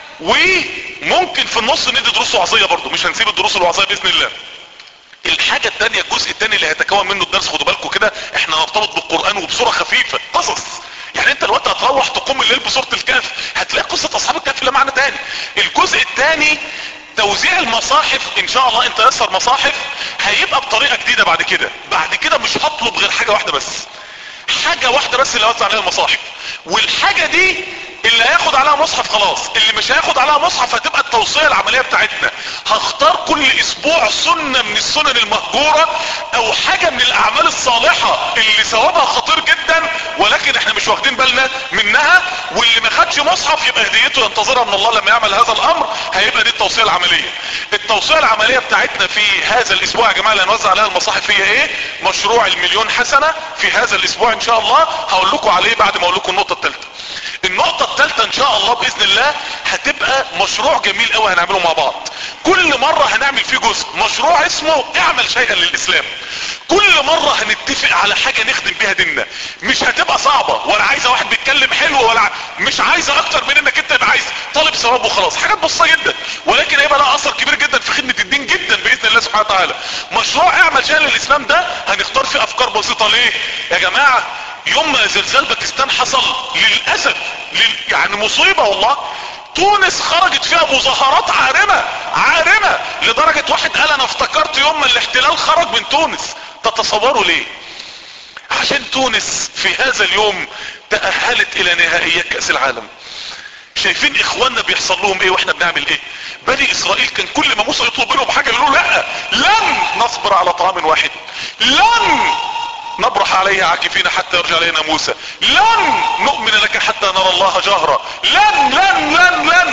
وممكن في النص ندي دروس وعظية برضو مش هنسيب الدروس الوعظية باذن الله الحاجة التانية الجزء التاني اللي هيتكون منه الدرس خدوا بالكم كده احنا نرتبط بالقرآن وبصورة خفيفة قصص يعني انت الوقت هتروح تقوم الليل بصورة الكهف هتلاقي قصة اصحاب الكهف لها معنى تاني الجزء التاني توزيع المصاحف ان شاء الله انت يسر مصاحف هيبقى بطريقة جديدة بعد كده بعد كده مش هطلب غير حاجة واحدة بس حاجة واحدة بس اللي اوزع عليها المصاحف والحاجة دي اللي هياخد عليها مصحف خلاص اللي مش هياخد عليها مصحف هتبقى التوصية العملية بتاعتنا هختار كل اسبوع سنة من السنن المهجورة او حاجة من الاعمال الصالحة اللي ثوابها خطير جدا ولكن احنا مش واخدين بالنا منها واللي ما خدش مصحف يبقى هديته ينتظرها من الله لما يعمل هذا الامر هيبقى دي التوصية العملية التوصية العملية بتاعتنا في هذا الاسبوع يا جماعة اللي هنوزع عليها المصاحف هي ايه مشروع المليون حسنة في هذا الاسبوع ان شاء الله هقول لكم عليه بعد ما اقول لكم النقطة الثالثة النقطة الثالثة ان شاء الله باذن الله هتبقى مشروع جميل قوي هنعمله مع بعض كل مرة هنعمل فيه جزء مشروع اسمه اعمل شيئا للاسلام كل مرة هنتفق على حاجة نخدم بيها ديننا مش هتبقى صعبة ولا عايزة واحد بيتكلم حلو ولا ع... مش عايزة اكتر من انك انت يبقى عايز طالب ثواب وخلاص حاجات بسيطة جدا ولكن هيبقى لها اثر كبير جدا في خدمة الدين جدا باذن الله سبحانه وتعالى مشروع اعمل شيئا للاسلام ده هنختار فيه افكار بسيطة ليه يا جماعة يوم ما زلزال باكستان حصل للأسف لل... يعني مصيبة والله تونس خرجت فيها مظاهرات عارمة عارمة لدرجة واحد قال انا افتكرت يوم ما الاحتلال خرج من تونس تتصوروا ليه عشان تونس في هذا اليوم تأهلت الى نهائيات كأس العالم شايفين اخواننا بيحصل لهم ايه واحنا بنعمل ايه بني اسرائيل كان كل ما موسى يطلب منهم حاجة يقولوا لا لن نصبر على طعام واحد لن نبرح عليه عاكفين حتى يرجع الينا موسى لن نؤمن لك حتى نرى الله جهرا لن لن لن لن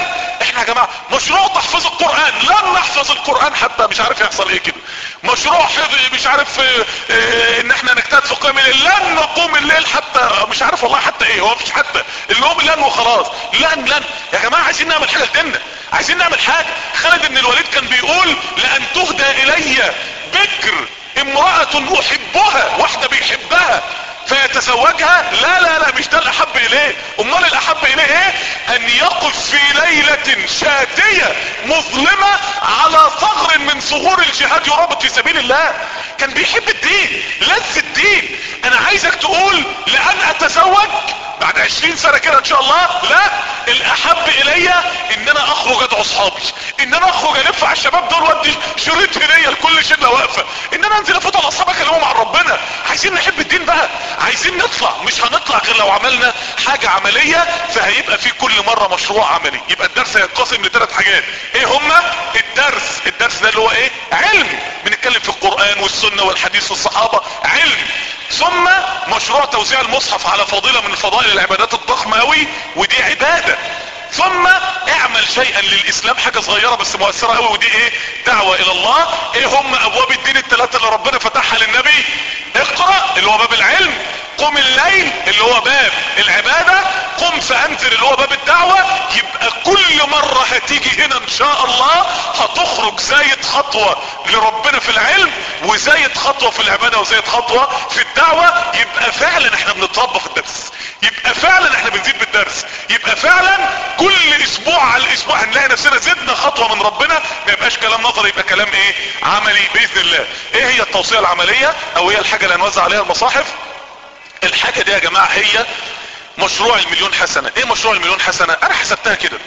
احنا يا جماعة مشروع تحفيظ القرآن لن نحفظ القرآن حتى مش عارف يحصل ايه كده مشروع حفظ مش عارف اه اه ان احنا نجتهد في قيام الليل لن نقوم الليل حتى مش عارف والله حتى ايه هو مفيش حتى النوم لن وخلاص لن لن يا جماعة عايزين نعمل حاجة لدينا عايزين نعمل حاجة خالد بن الوليد كان بيقول لان تهدى الي بكر امرأة احبها واحدة بيحبها فيتزوجها لا لا لا مش ده الاحب اليه امال الاحب اليه ايه ان يقف في ليلة شاتية مظلمة على ثغر من ثغور الجهاد يرابط في سبيل الله كان بيحب الدين لذ الدين انا عايزك تقول لان اتزوج بعد عشرين سنة كده ان شاء الله لا الاحب الي ان انا اخرج ادعو اصحابي ان انا اخرج الف على الشباب دول وادي شريط هدية لكل شلة واقفة ان انا انزل افوت على اصحابي اكلمهم عن ربنا عايزين نحب الدين بقى عايزين نطلع مش هنطلع غير لو عملنا حاجة عملية فهيبقى في كل مرة مشروع عملي يبقى الدرس هيتقسم لثلاث حاجات ايه هما الدرس الدرس ده اللي هو ايه علم بنتكلم في القرآن والسنة والحديث والصحابة علم ثم مشروع توزيع المصحف على فضيلة من فضائل العبادات الضخمة اوي ودي عبادة ثم اعمل شيئا للاسلام حاجة صغيرة بس مؤثرة قوي ودي ايه دعوة الى الله ايه هم ابواب الدين الثلاثة اللي ربنا فتحها للنبي اقرأ اللي هو باب العلم قم الليل اللي هو باب العبادة قم فانذر اللي هو باب الدعوة يبقى كل مرة هتيجي هنا ان شاء الله هتخرج زايد خطوة لربنا في العلم وزايد خطوة في العبادة وزايد خطوة في الدعوة يبقى فعلا احنا بنتربى في الدرس يبقى فعلا احنا بنزيد بالدرس يبقى فعلا كل اسبوع على الاسبوع هنلاقي نفسنا زدنا خطوة من ربنا ما يبقاش كلام نظري يبقى كلام ايه عملي باذن الله ايه هي التوصية العملية او هي الحاجة اللي هنوزع عليها المصاحف الحاجة دي يا جماعة هي مشروع المليون حسنة ايه مشروع المليون حسنة انا حسبتها كده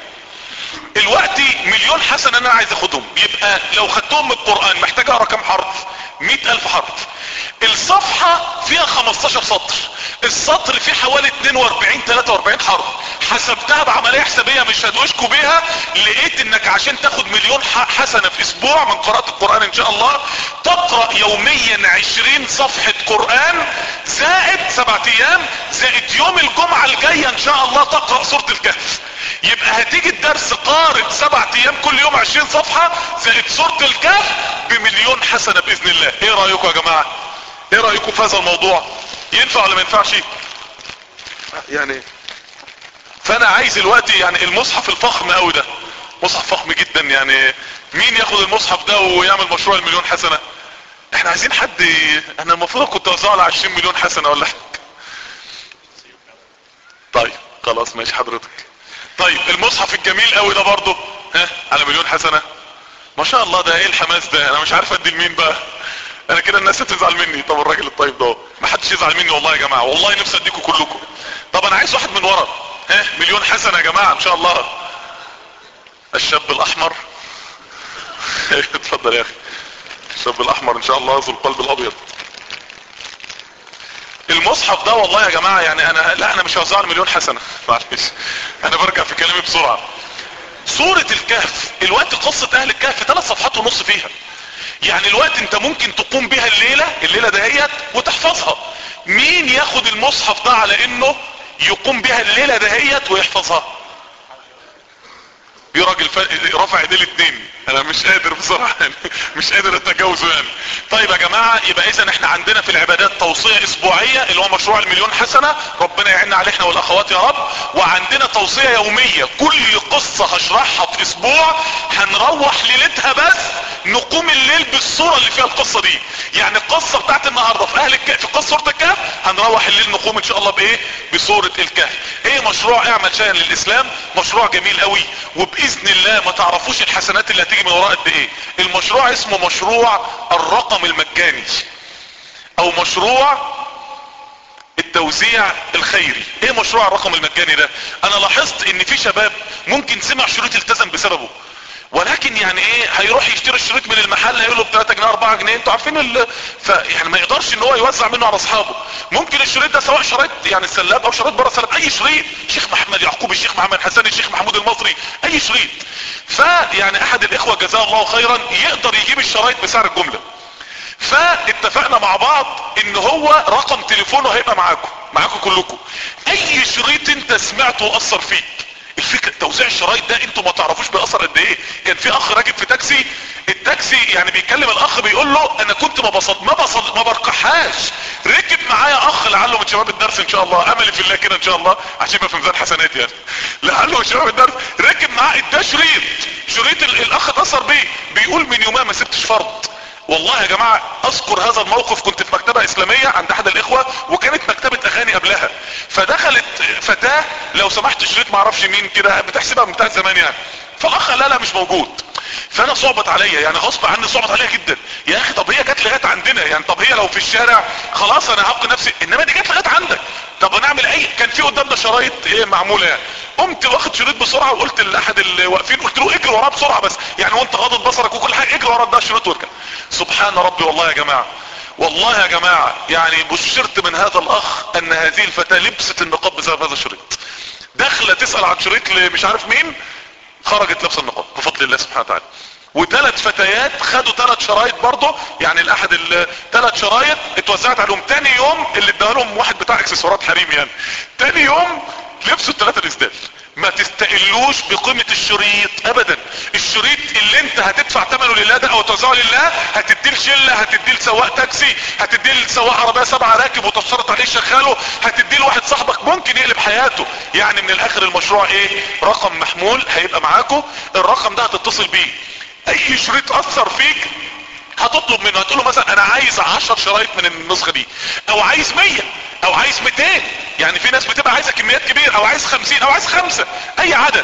الوقت مليون حسنة انا عايز اخدهم يبقى لو خدتهم من القرآن محتاج اقرا كام حرف مئة الف حرف الصفحة فيها 15 سطر السطر فيه حوالي 42 43 حرف حسبتها بعملية حسابية مش هدوشكوا بيها لقيت انك عشان تاخد مليون حسنة في اسبوع من قراءة القرآن ان شاء الله تقرأ يوميا 20 صفحة قرآن زائد سبعة ايام زائد يوم الجمعة الجاية ان شاء الله تقرأ سورة الكهف يبقى هتيجي الدرس قارئ سبعة ايام كل يوم 20 صفحة زائد سورة الكهف بمليون حسنة باذن الله ايه رأيكم يا جماعة ايه رأيكم في هذا الموضوع ينفع ولا ما ينفعش يعني فانا عايز الوقت يعني المصحف الفخم قوي ده مصحف فخم جدا يعني مين ياخد المصحف ده ويعمل مشروع المليون حسنة احنا عايزين حد ي... انا المفروض كنت اوزعه على 20 مليون حسنة ولا حاجة طيب خلاص ماشي حضرتك طيب المصحف الجميل قوي ده برضه ها على مليون حسنة ما شاء الله ده ايه الحماس ده انا مش عارف ادي لمين بقى انا كده الناس هتزعل مني طب الراجل الطيب ده ما حدش يزعل مني والله يا جماعة والله نفسي اديكم كلكم طب انا عايز واحد من ورا ها مليون حسنة يا جماعة ان شاء الله الشاب الاحمر اتفضل يا اخي الشاب الاحمر ان شاء الله ذو القلب الابيض المصحف ده والله يا جماعة يعني انا لا انا مش هوزع مليون حسنة معلش انا برجع في كلامي بسرعة سورة الكهف الوقت قصة اهل الكهف ثلاث صفحات ونص فيها يعني الوقت انت ممكن تقوم بها الليلة الليلة دهيت وتحفظها مين ياخد المصحف ده على انه يقوم بها الليلة دهيت ويحفظها في راجل رفع ايديه الاتنين انا مش قادر بصراحة يعني مش قادر اتجاوزه يعني طيب يا جماعة يبقى اذا احنا عندنا في العبادات توصية اسبوعية اللي هو مشروع المليون حسنة ربنا يعيننا عليه احنا والاخوات يا رب وعندنا توصية يومية كل قصة هشرحها في اسبوع هنروح ليلتها بس نقوم الليل بالصورة اللي فيها القصة دي يعني القصة بتاعت النهاردة في اهل الكهف في قصة سورة الكهف هنروح الليل نقوم ان شاء الله بايه بصورة الكهف ايه مشروع اعمل شيئا للاسلام مشروع جميل قوي وباذن الله ما تعرفوش الحسنات اللي هتيجي من وراء قد ايه المشروع اسمه مشروع الرقم المجاني او مشروع التوزيع الخيري ايه مشروع الرقم المجاني ده انا لاحظت ان في شباب ممكن سمع شريط التزم بسببه ولكن يعني ايه هيروح يشتري الشريط من المحل هيقول له ب 3 جنيه 4 جنيه انتوا عارفين ال... فيعني ما يقدرش ان هو يوزع منه على اصحابه ممكن الشريط ده سواء شريط يعني السلاب او شريط بره السلاب اي شريط الشيخ محمد يعقوب الشيخ محمد حسن الشيخ محمود المصري اي شريط فيعني احد الاخوة جزاه الله خيرا يقدر يجيب الشرايط بسعر الجملة فاتفقنا مع بعض ان هو رقم تليفونه هيبقى معاكم معاكم كلكم اي شريط انت سمعته واثر فيك الفكرة توزيع الشرايط ده انتوا ما تعرفوش بيأثر قد ايه كان في اخ راكب في تاكسي التاكسي يعني بيتكلم الاخ بيقول له انا كنت ما بصد ما بصد ما بركحهاش ركب معايا اخ لعله من شباب الدرس ان شاء الله املي في الله كده ان شاء الله عشان يبقى في ميزان حسنات يعني لعله من شباب الدرس ركب معاه اداه شريط شريط ال- الاخ اتاثر بيه بيقول من يومها ما سبتش فرض والله يا جماعة اذكر هذا الموقف كنت في مكتبة اسلامية عند احد الاخوة وكانت مكتبة اغاني قبلها فدخلت فتاة لو سمحت شريط معرفش مين كده بتحسبها من بتاعت زمان يعني فالاخ لا لا مش موجود فانا صعبت عليا يعني غصب عني صعبت عليا جدا يا اخي طب هي جت لغايه عندنا يعني طب هي لو في الشارع خلاص انا هبقى نفسي انما دي جت لغايه عندك طب هنعمل اي كان في قدامنا شرايط ايه معموله يعني قمت واخد شريط بسرعه وقلت لاحد اللي واقفين قلت له اجري وراه بسرعه بس يعني وانت غاضب بصرك وكل حاجه اجري ورا ده الشريط واركب سبحان ربي والله يا جماعه والله يا جماعه يعني بشرت من هذا الاخ ان هذه الفتاه لبست النقاب بسبب هذا الشريط داخله تسال عن شريط مش عارف مين خرجت لابسه النقاب بفضل الله سبحانه وتعالى وثلاث فتيات خدوا ثلاث شرايط برضه يعني الاحد الثلاث شرايط اتوزعت عليهم تاني يوم اللي اداها لهم واحد بتاع اكسسوارات حريم يعني تاني يوم لبسوا الثلاثه الاسدال ما تستقلوش بقيمة الشريط ابدا الشريط اللي انت هتدفع ثمنه لله ده او توزعه لله هتديه لشلة هتديه لسواق تاكسي هتديه لسواق عربية سبعة راكب وتشترط عليه شغاله هتديه لواحد صاحبك ممكن يقلب حياته يعني من الاخر المشروع ايه رقم محمول هيبقى معاكم الرقم ده هتتصل بيه اي شريط اثر فيك هتطلب منه هتقول له مثلا انا عايز عشر شرايط من النسخة دي او عايز مية او عايز 200 يعني في ناس بتبقى عايزة كميات كبيرة او عايز 50 او عايز خمسة اي عدد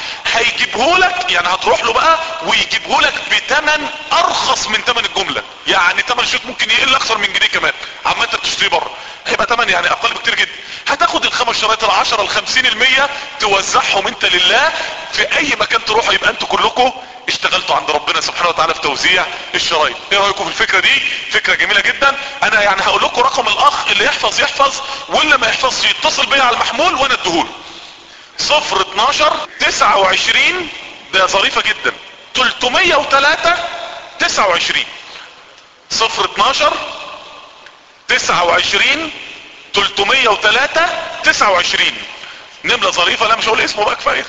هيجيبهولك يعني هتروح له بقى ويجيبهولك بتمن ارخص من تمن الجملة يعني تمن الشريط ممكن يقل اكثر من جنيه كمان عما انت بتشتريه بره هيبقى تمن يعني اقل بكتير جدا هتاخد الخمس شرايط العشرة الخمسين المية توزعهم انت لله في اي مكان تروحوا يبقى انتوا كلكم اشتغلتوا عند ربنا سبحانه وتعالى في توزيع الشرايط ايه رايكم في الفكرة دي فكرة جميلة جدا انا يعني هقول لكم رقم الاخ اللي يحفظ يحفظ واللي ما يحفظش يتصل بيا على المحمول وانا اديهوله صفر اتناشر تسعة وعشرين ده ظريفة جدا تلتمية وتلاتة تسعة وعشرين صفر اتناشر تسعة وعشرين تلتمية وتلاتة تسعة وعشرين نملة ظريفة لا مش هقول اسمه بقى كفاية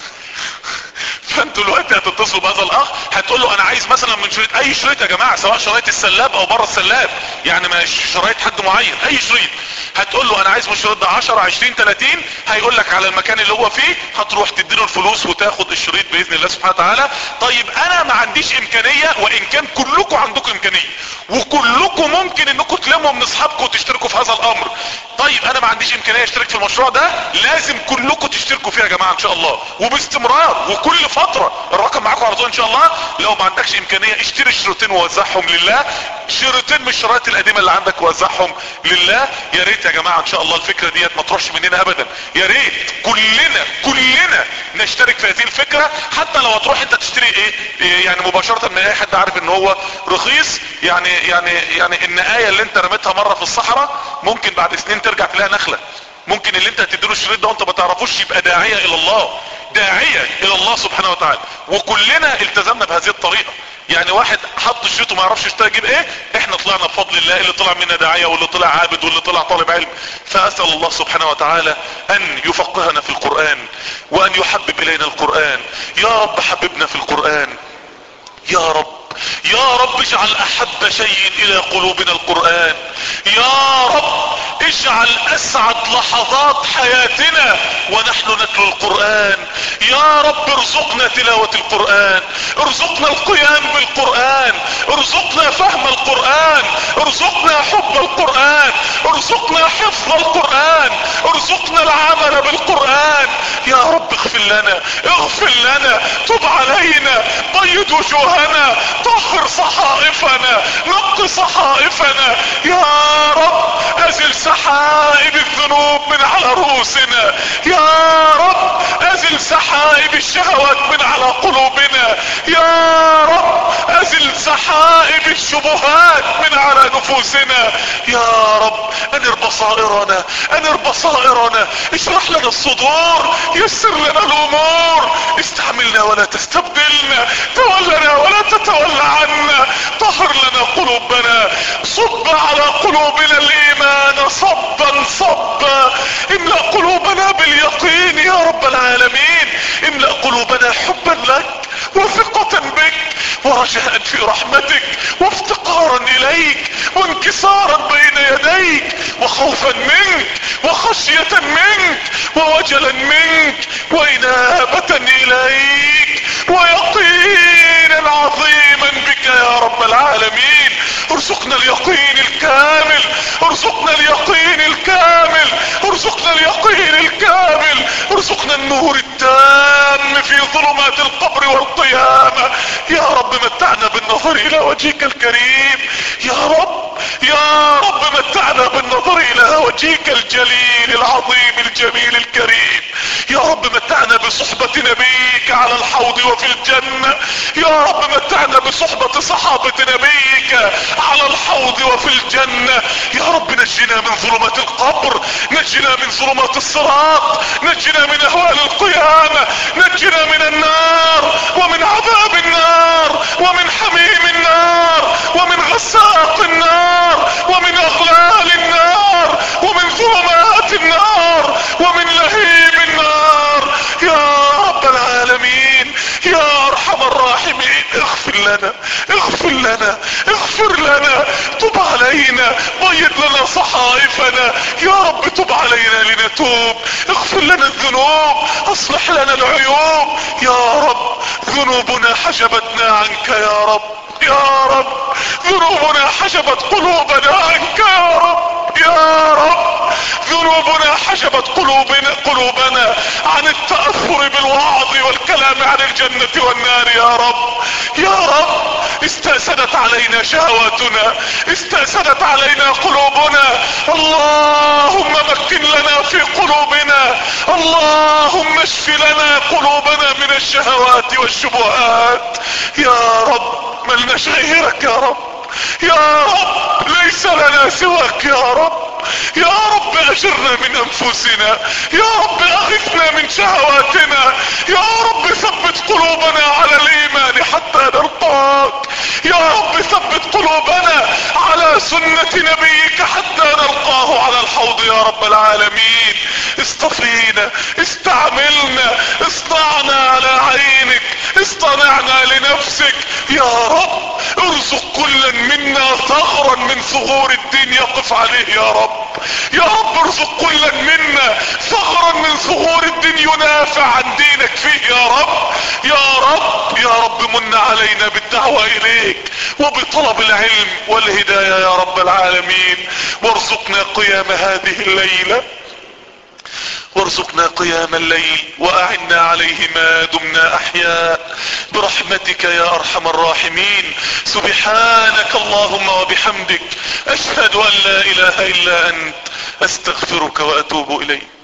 فانتوا دلوقتي هتتصلوا بهذا الاخ هتقول له انا عايز مثلا من شريط اي شريط يا جماعه سواء شرايط السلاب او بره السلاب يعني مش شرايط حد معين اي شريط هتقول له انا عايز من الشريط ده 10 20 30 هيقول لك على المكان اللي هو فيه هتروح تديله الفلوس وتاخد الشريط باذن الله سبحانه وتعالى طيب انا ما عنديش امكانيه وان كان كلكم عندكم امكانيه وكلكم ممكن انكم تلموا من اصحابكم وتشتركوا في هذا الامر طيب انا ما عنديش امكانيه اشترك في المشروع ده لازم كلكم تشتركوا فيه يا جماعه ان شاء الله وباستمرار وكل فتره الرقم معاكم على طول ان شاء الله لو ما عندكش امكانيه اشتري الشريطين ووزعهم لله شريطين من الشرايط القديمه اللي عندك ووزعهم لله يا ريت يا جماعه ان شاء الله الفكره ديت ما تروحش مننا ابدا يا ريت كلنا كلنا نشترك في هذه الفكره حتى لو هتروح انت تشتري ايه, إيه يعني مباشره من اي حد عارف ان هو رخيص يعني يعني يعني النقايه اللي انت رميتها مره في الصحراء ممكن بعد سنين ترجع تلاقي نخله ممكن اللي انت هتديله الشريط ده وانت ما تعرفوش يبقى داعيه الى الله داعيه الى الله سبحانه وتعالى وكلنا التزمنا بهذه الطريقه يعني واحد حط الشريط وما يعرفش يشتري يجيب ايه احنا طلعنا بفضل الله اللي طلع منا داعيه واللي طلع عابد واللي طلع طالب علم فاسال الله سبحانه وتعالى ان يفقهنا في القران وان يحبب الينا القران يا رب حببنا في القران يا رب يا رب اجعل احب شيء الى قلوبنا القرآن يا رب اجعل اسعد لحظات حياتنا ونحن نتلو القرآن يا رب ارزقنا تلاوة القرآن ارزقنا القيام بالقرآن ارزقنا فهم القرآن ارزقنا حب القرآن ارزقنا حفظ القرآن ارزقنا العمل بالقرآن يا رب اغفر لنا اغفر لنا تب علينا بيض وجوهنا طهر صحائفنا نق صحائفنا يا رب ازل سحائب الذنوب من على رؤوسنا يا رب ازل سحائب الشهوات من على قلوبنا يا رب ازل سحائب الشبهات من على نفوسنا يا رب انر بصائرنا انر بصائرنا اشرح لنا الصدور يسر لنا الامور استعملنا ولا تستبدلنا تولنا ولا تتولى عنا طهر لنا قلوبنا صب على قلوبنا الايمان صبا صبا املأ قلوبنا قلوبنا باليقين يا رب العالمين املأ قلوبنا حبا لك وثقة بك ورجاء في رحمتك وافتقارا اليك وانكسارا بين يديك وخوفا منك وخشية منك ووجلا منك وانابة اليك ويقينا عظيما بك يا رب العالمين ارزقنا اليقين الكامل ارزقنا اليقين الكامل ارزقنا اليقين الكامل ارزقنا النور التام في ظلمات القبر والقيامة يا رب متعنا بالنظر الى وجهك الكريم يا رب يا رب متعنا بالنظر الى وجهك الجليل العظيم الجميل الكريم يا رب متعنا بصحبة نبيك على الحوض وفي الجنة يا رب متعنا بصحبة صحابة نبيك على الحوض وفي الجنة يا رب نجنا من ظلمات القبر نجنا من ظلمات الصراط نجنا من اهوال القيامة نجنا من النار ومن عذاب النار ومن حميم النار ومن غساق النار ومن اغلال النار ومن ظلمات النار ومن لهيب النار يا رب العالمين يا ارحم الراحمين اغفر لنا اغفر لنا اغفر لنا تب علينا بيض لنا صحائفنا يا رب تب علينا لنتوب اغفر لنا الذنوب اصلح لنا العيوب يا رب ذنوبنا حجبتنا عنك يا رب يا رب ذنوبنا حجبت قلوبنا عنك يا رب يا رب ذنوبنا حجبت قلوبنا قلوبنا عن التأثر بالوعظ والكلام عن الجنة والنار يا رب يا رب استأسدت علينا شهواتنا استأسدت علينا قلوبنا اللهم مكن لنا في قلوبنا اللهم اشف لنا قلوبنا من الشهوات والشبهات يا رب ملناش غيرك يا رب يا رب ليس لنا سواك يا رب يا رب اجرنا من انفسنا يا رب اغثنا من شهواتنا يا رب ثبت قلوبنا على الايمان حتى نلقاك يا رب ثبت قلوبنا على سنة نبيك حتى نلقاه على الحوض يا رب العالمين اصطفينا استعملنا اصنعنا على عينك اصطنعنا لنفسك يا رب ارزق كلا منا ثغرا من ثغور الدين يقف عليه يا رب يا رب ارزق كلا منا ثغرا من ثغور الدين ينافع عن دينك فيه يا رب يا رب يا رب من علينا بالدعوة اليك وبطلب العلم والهداية يا رب العالمين وارزقنا قيام هذه الليلة وارزقنا قيام الليل واعنا عليه ما دمنا احياء برحمتك يا ارحم الراحمين سبحانك اللهم وبحمدك اشهد ان لا اله الا انت استغفرك واتوب اليك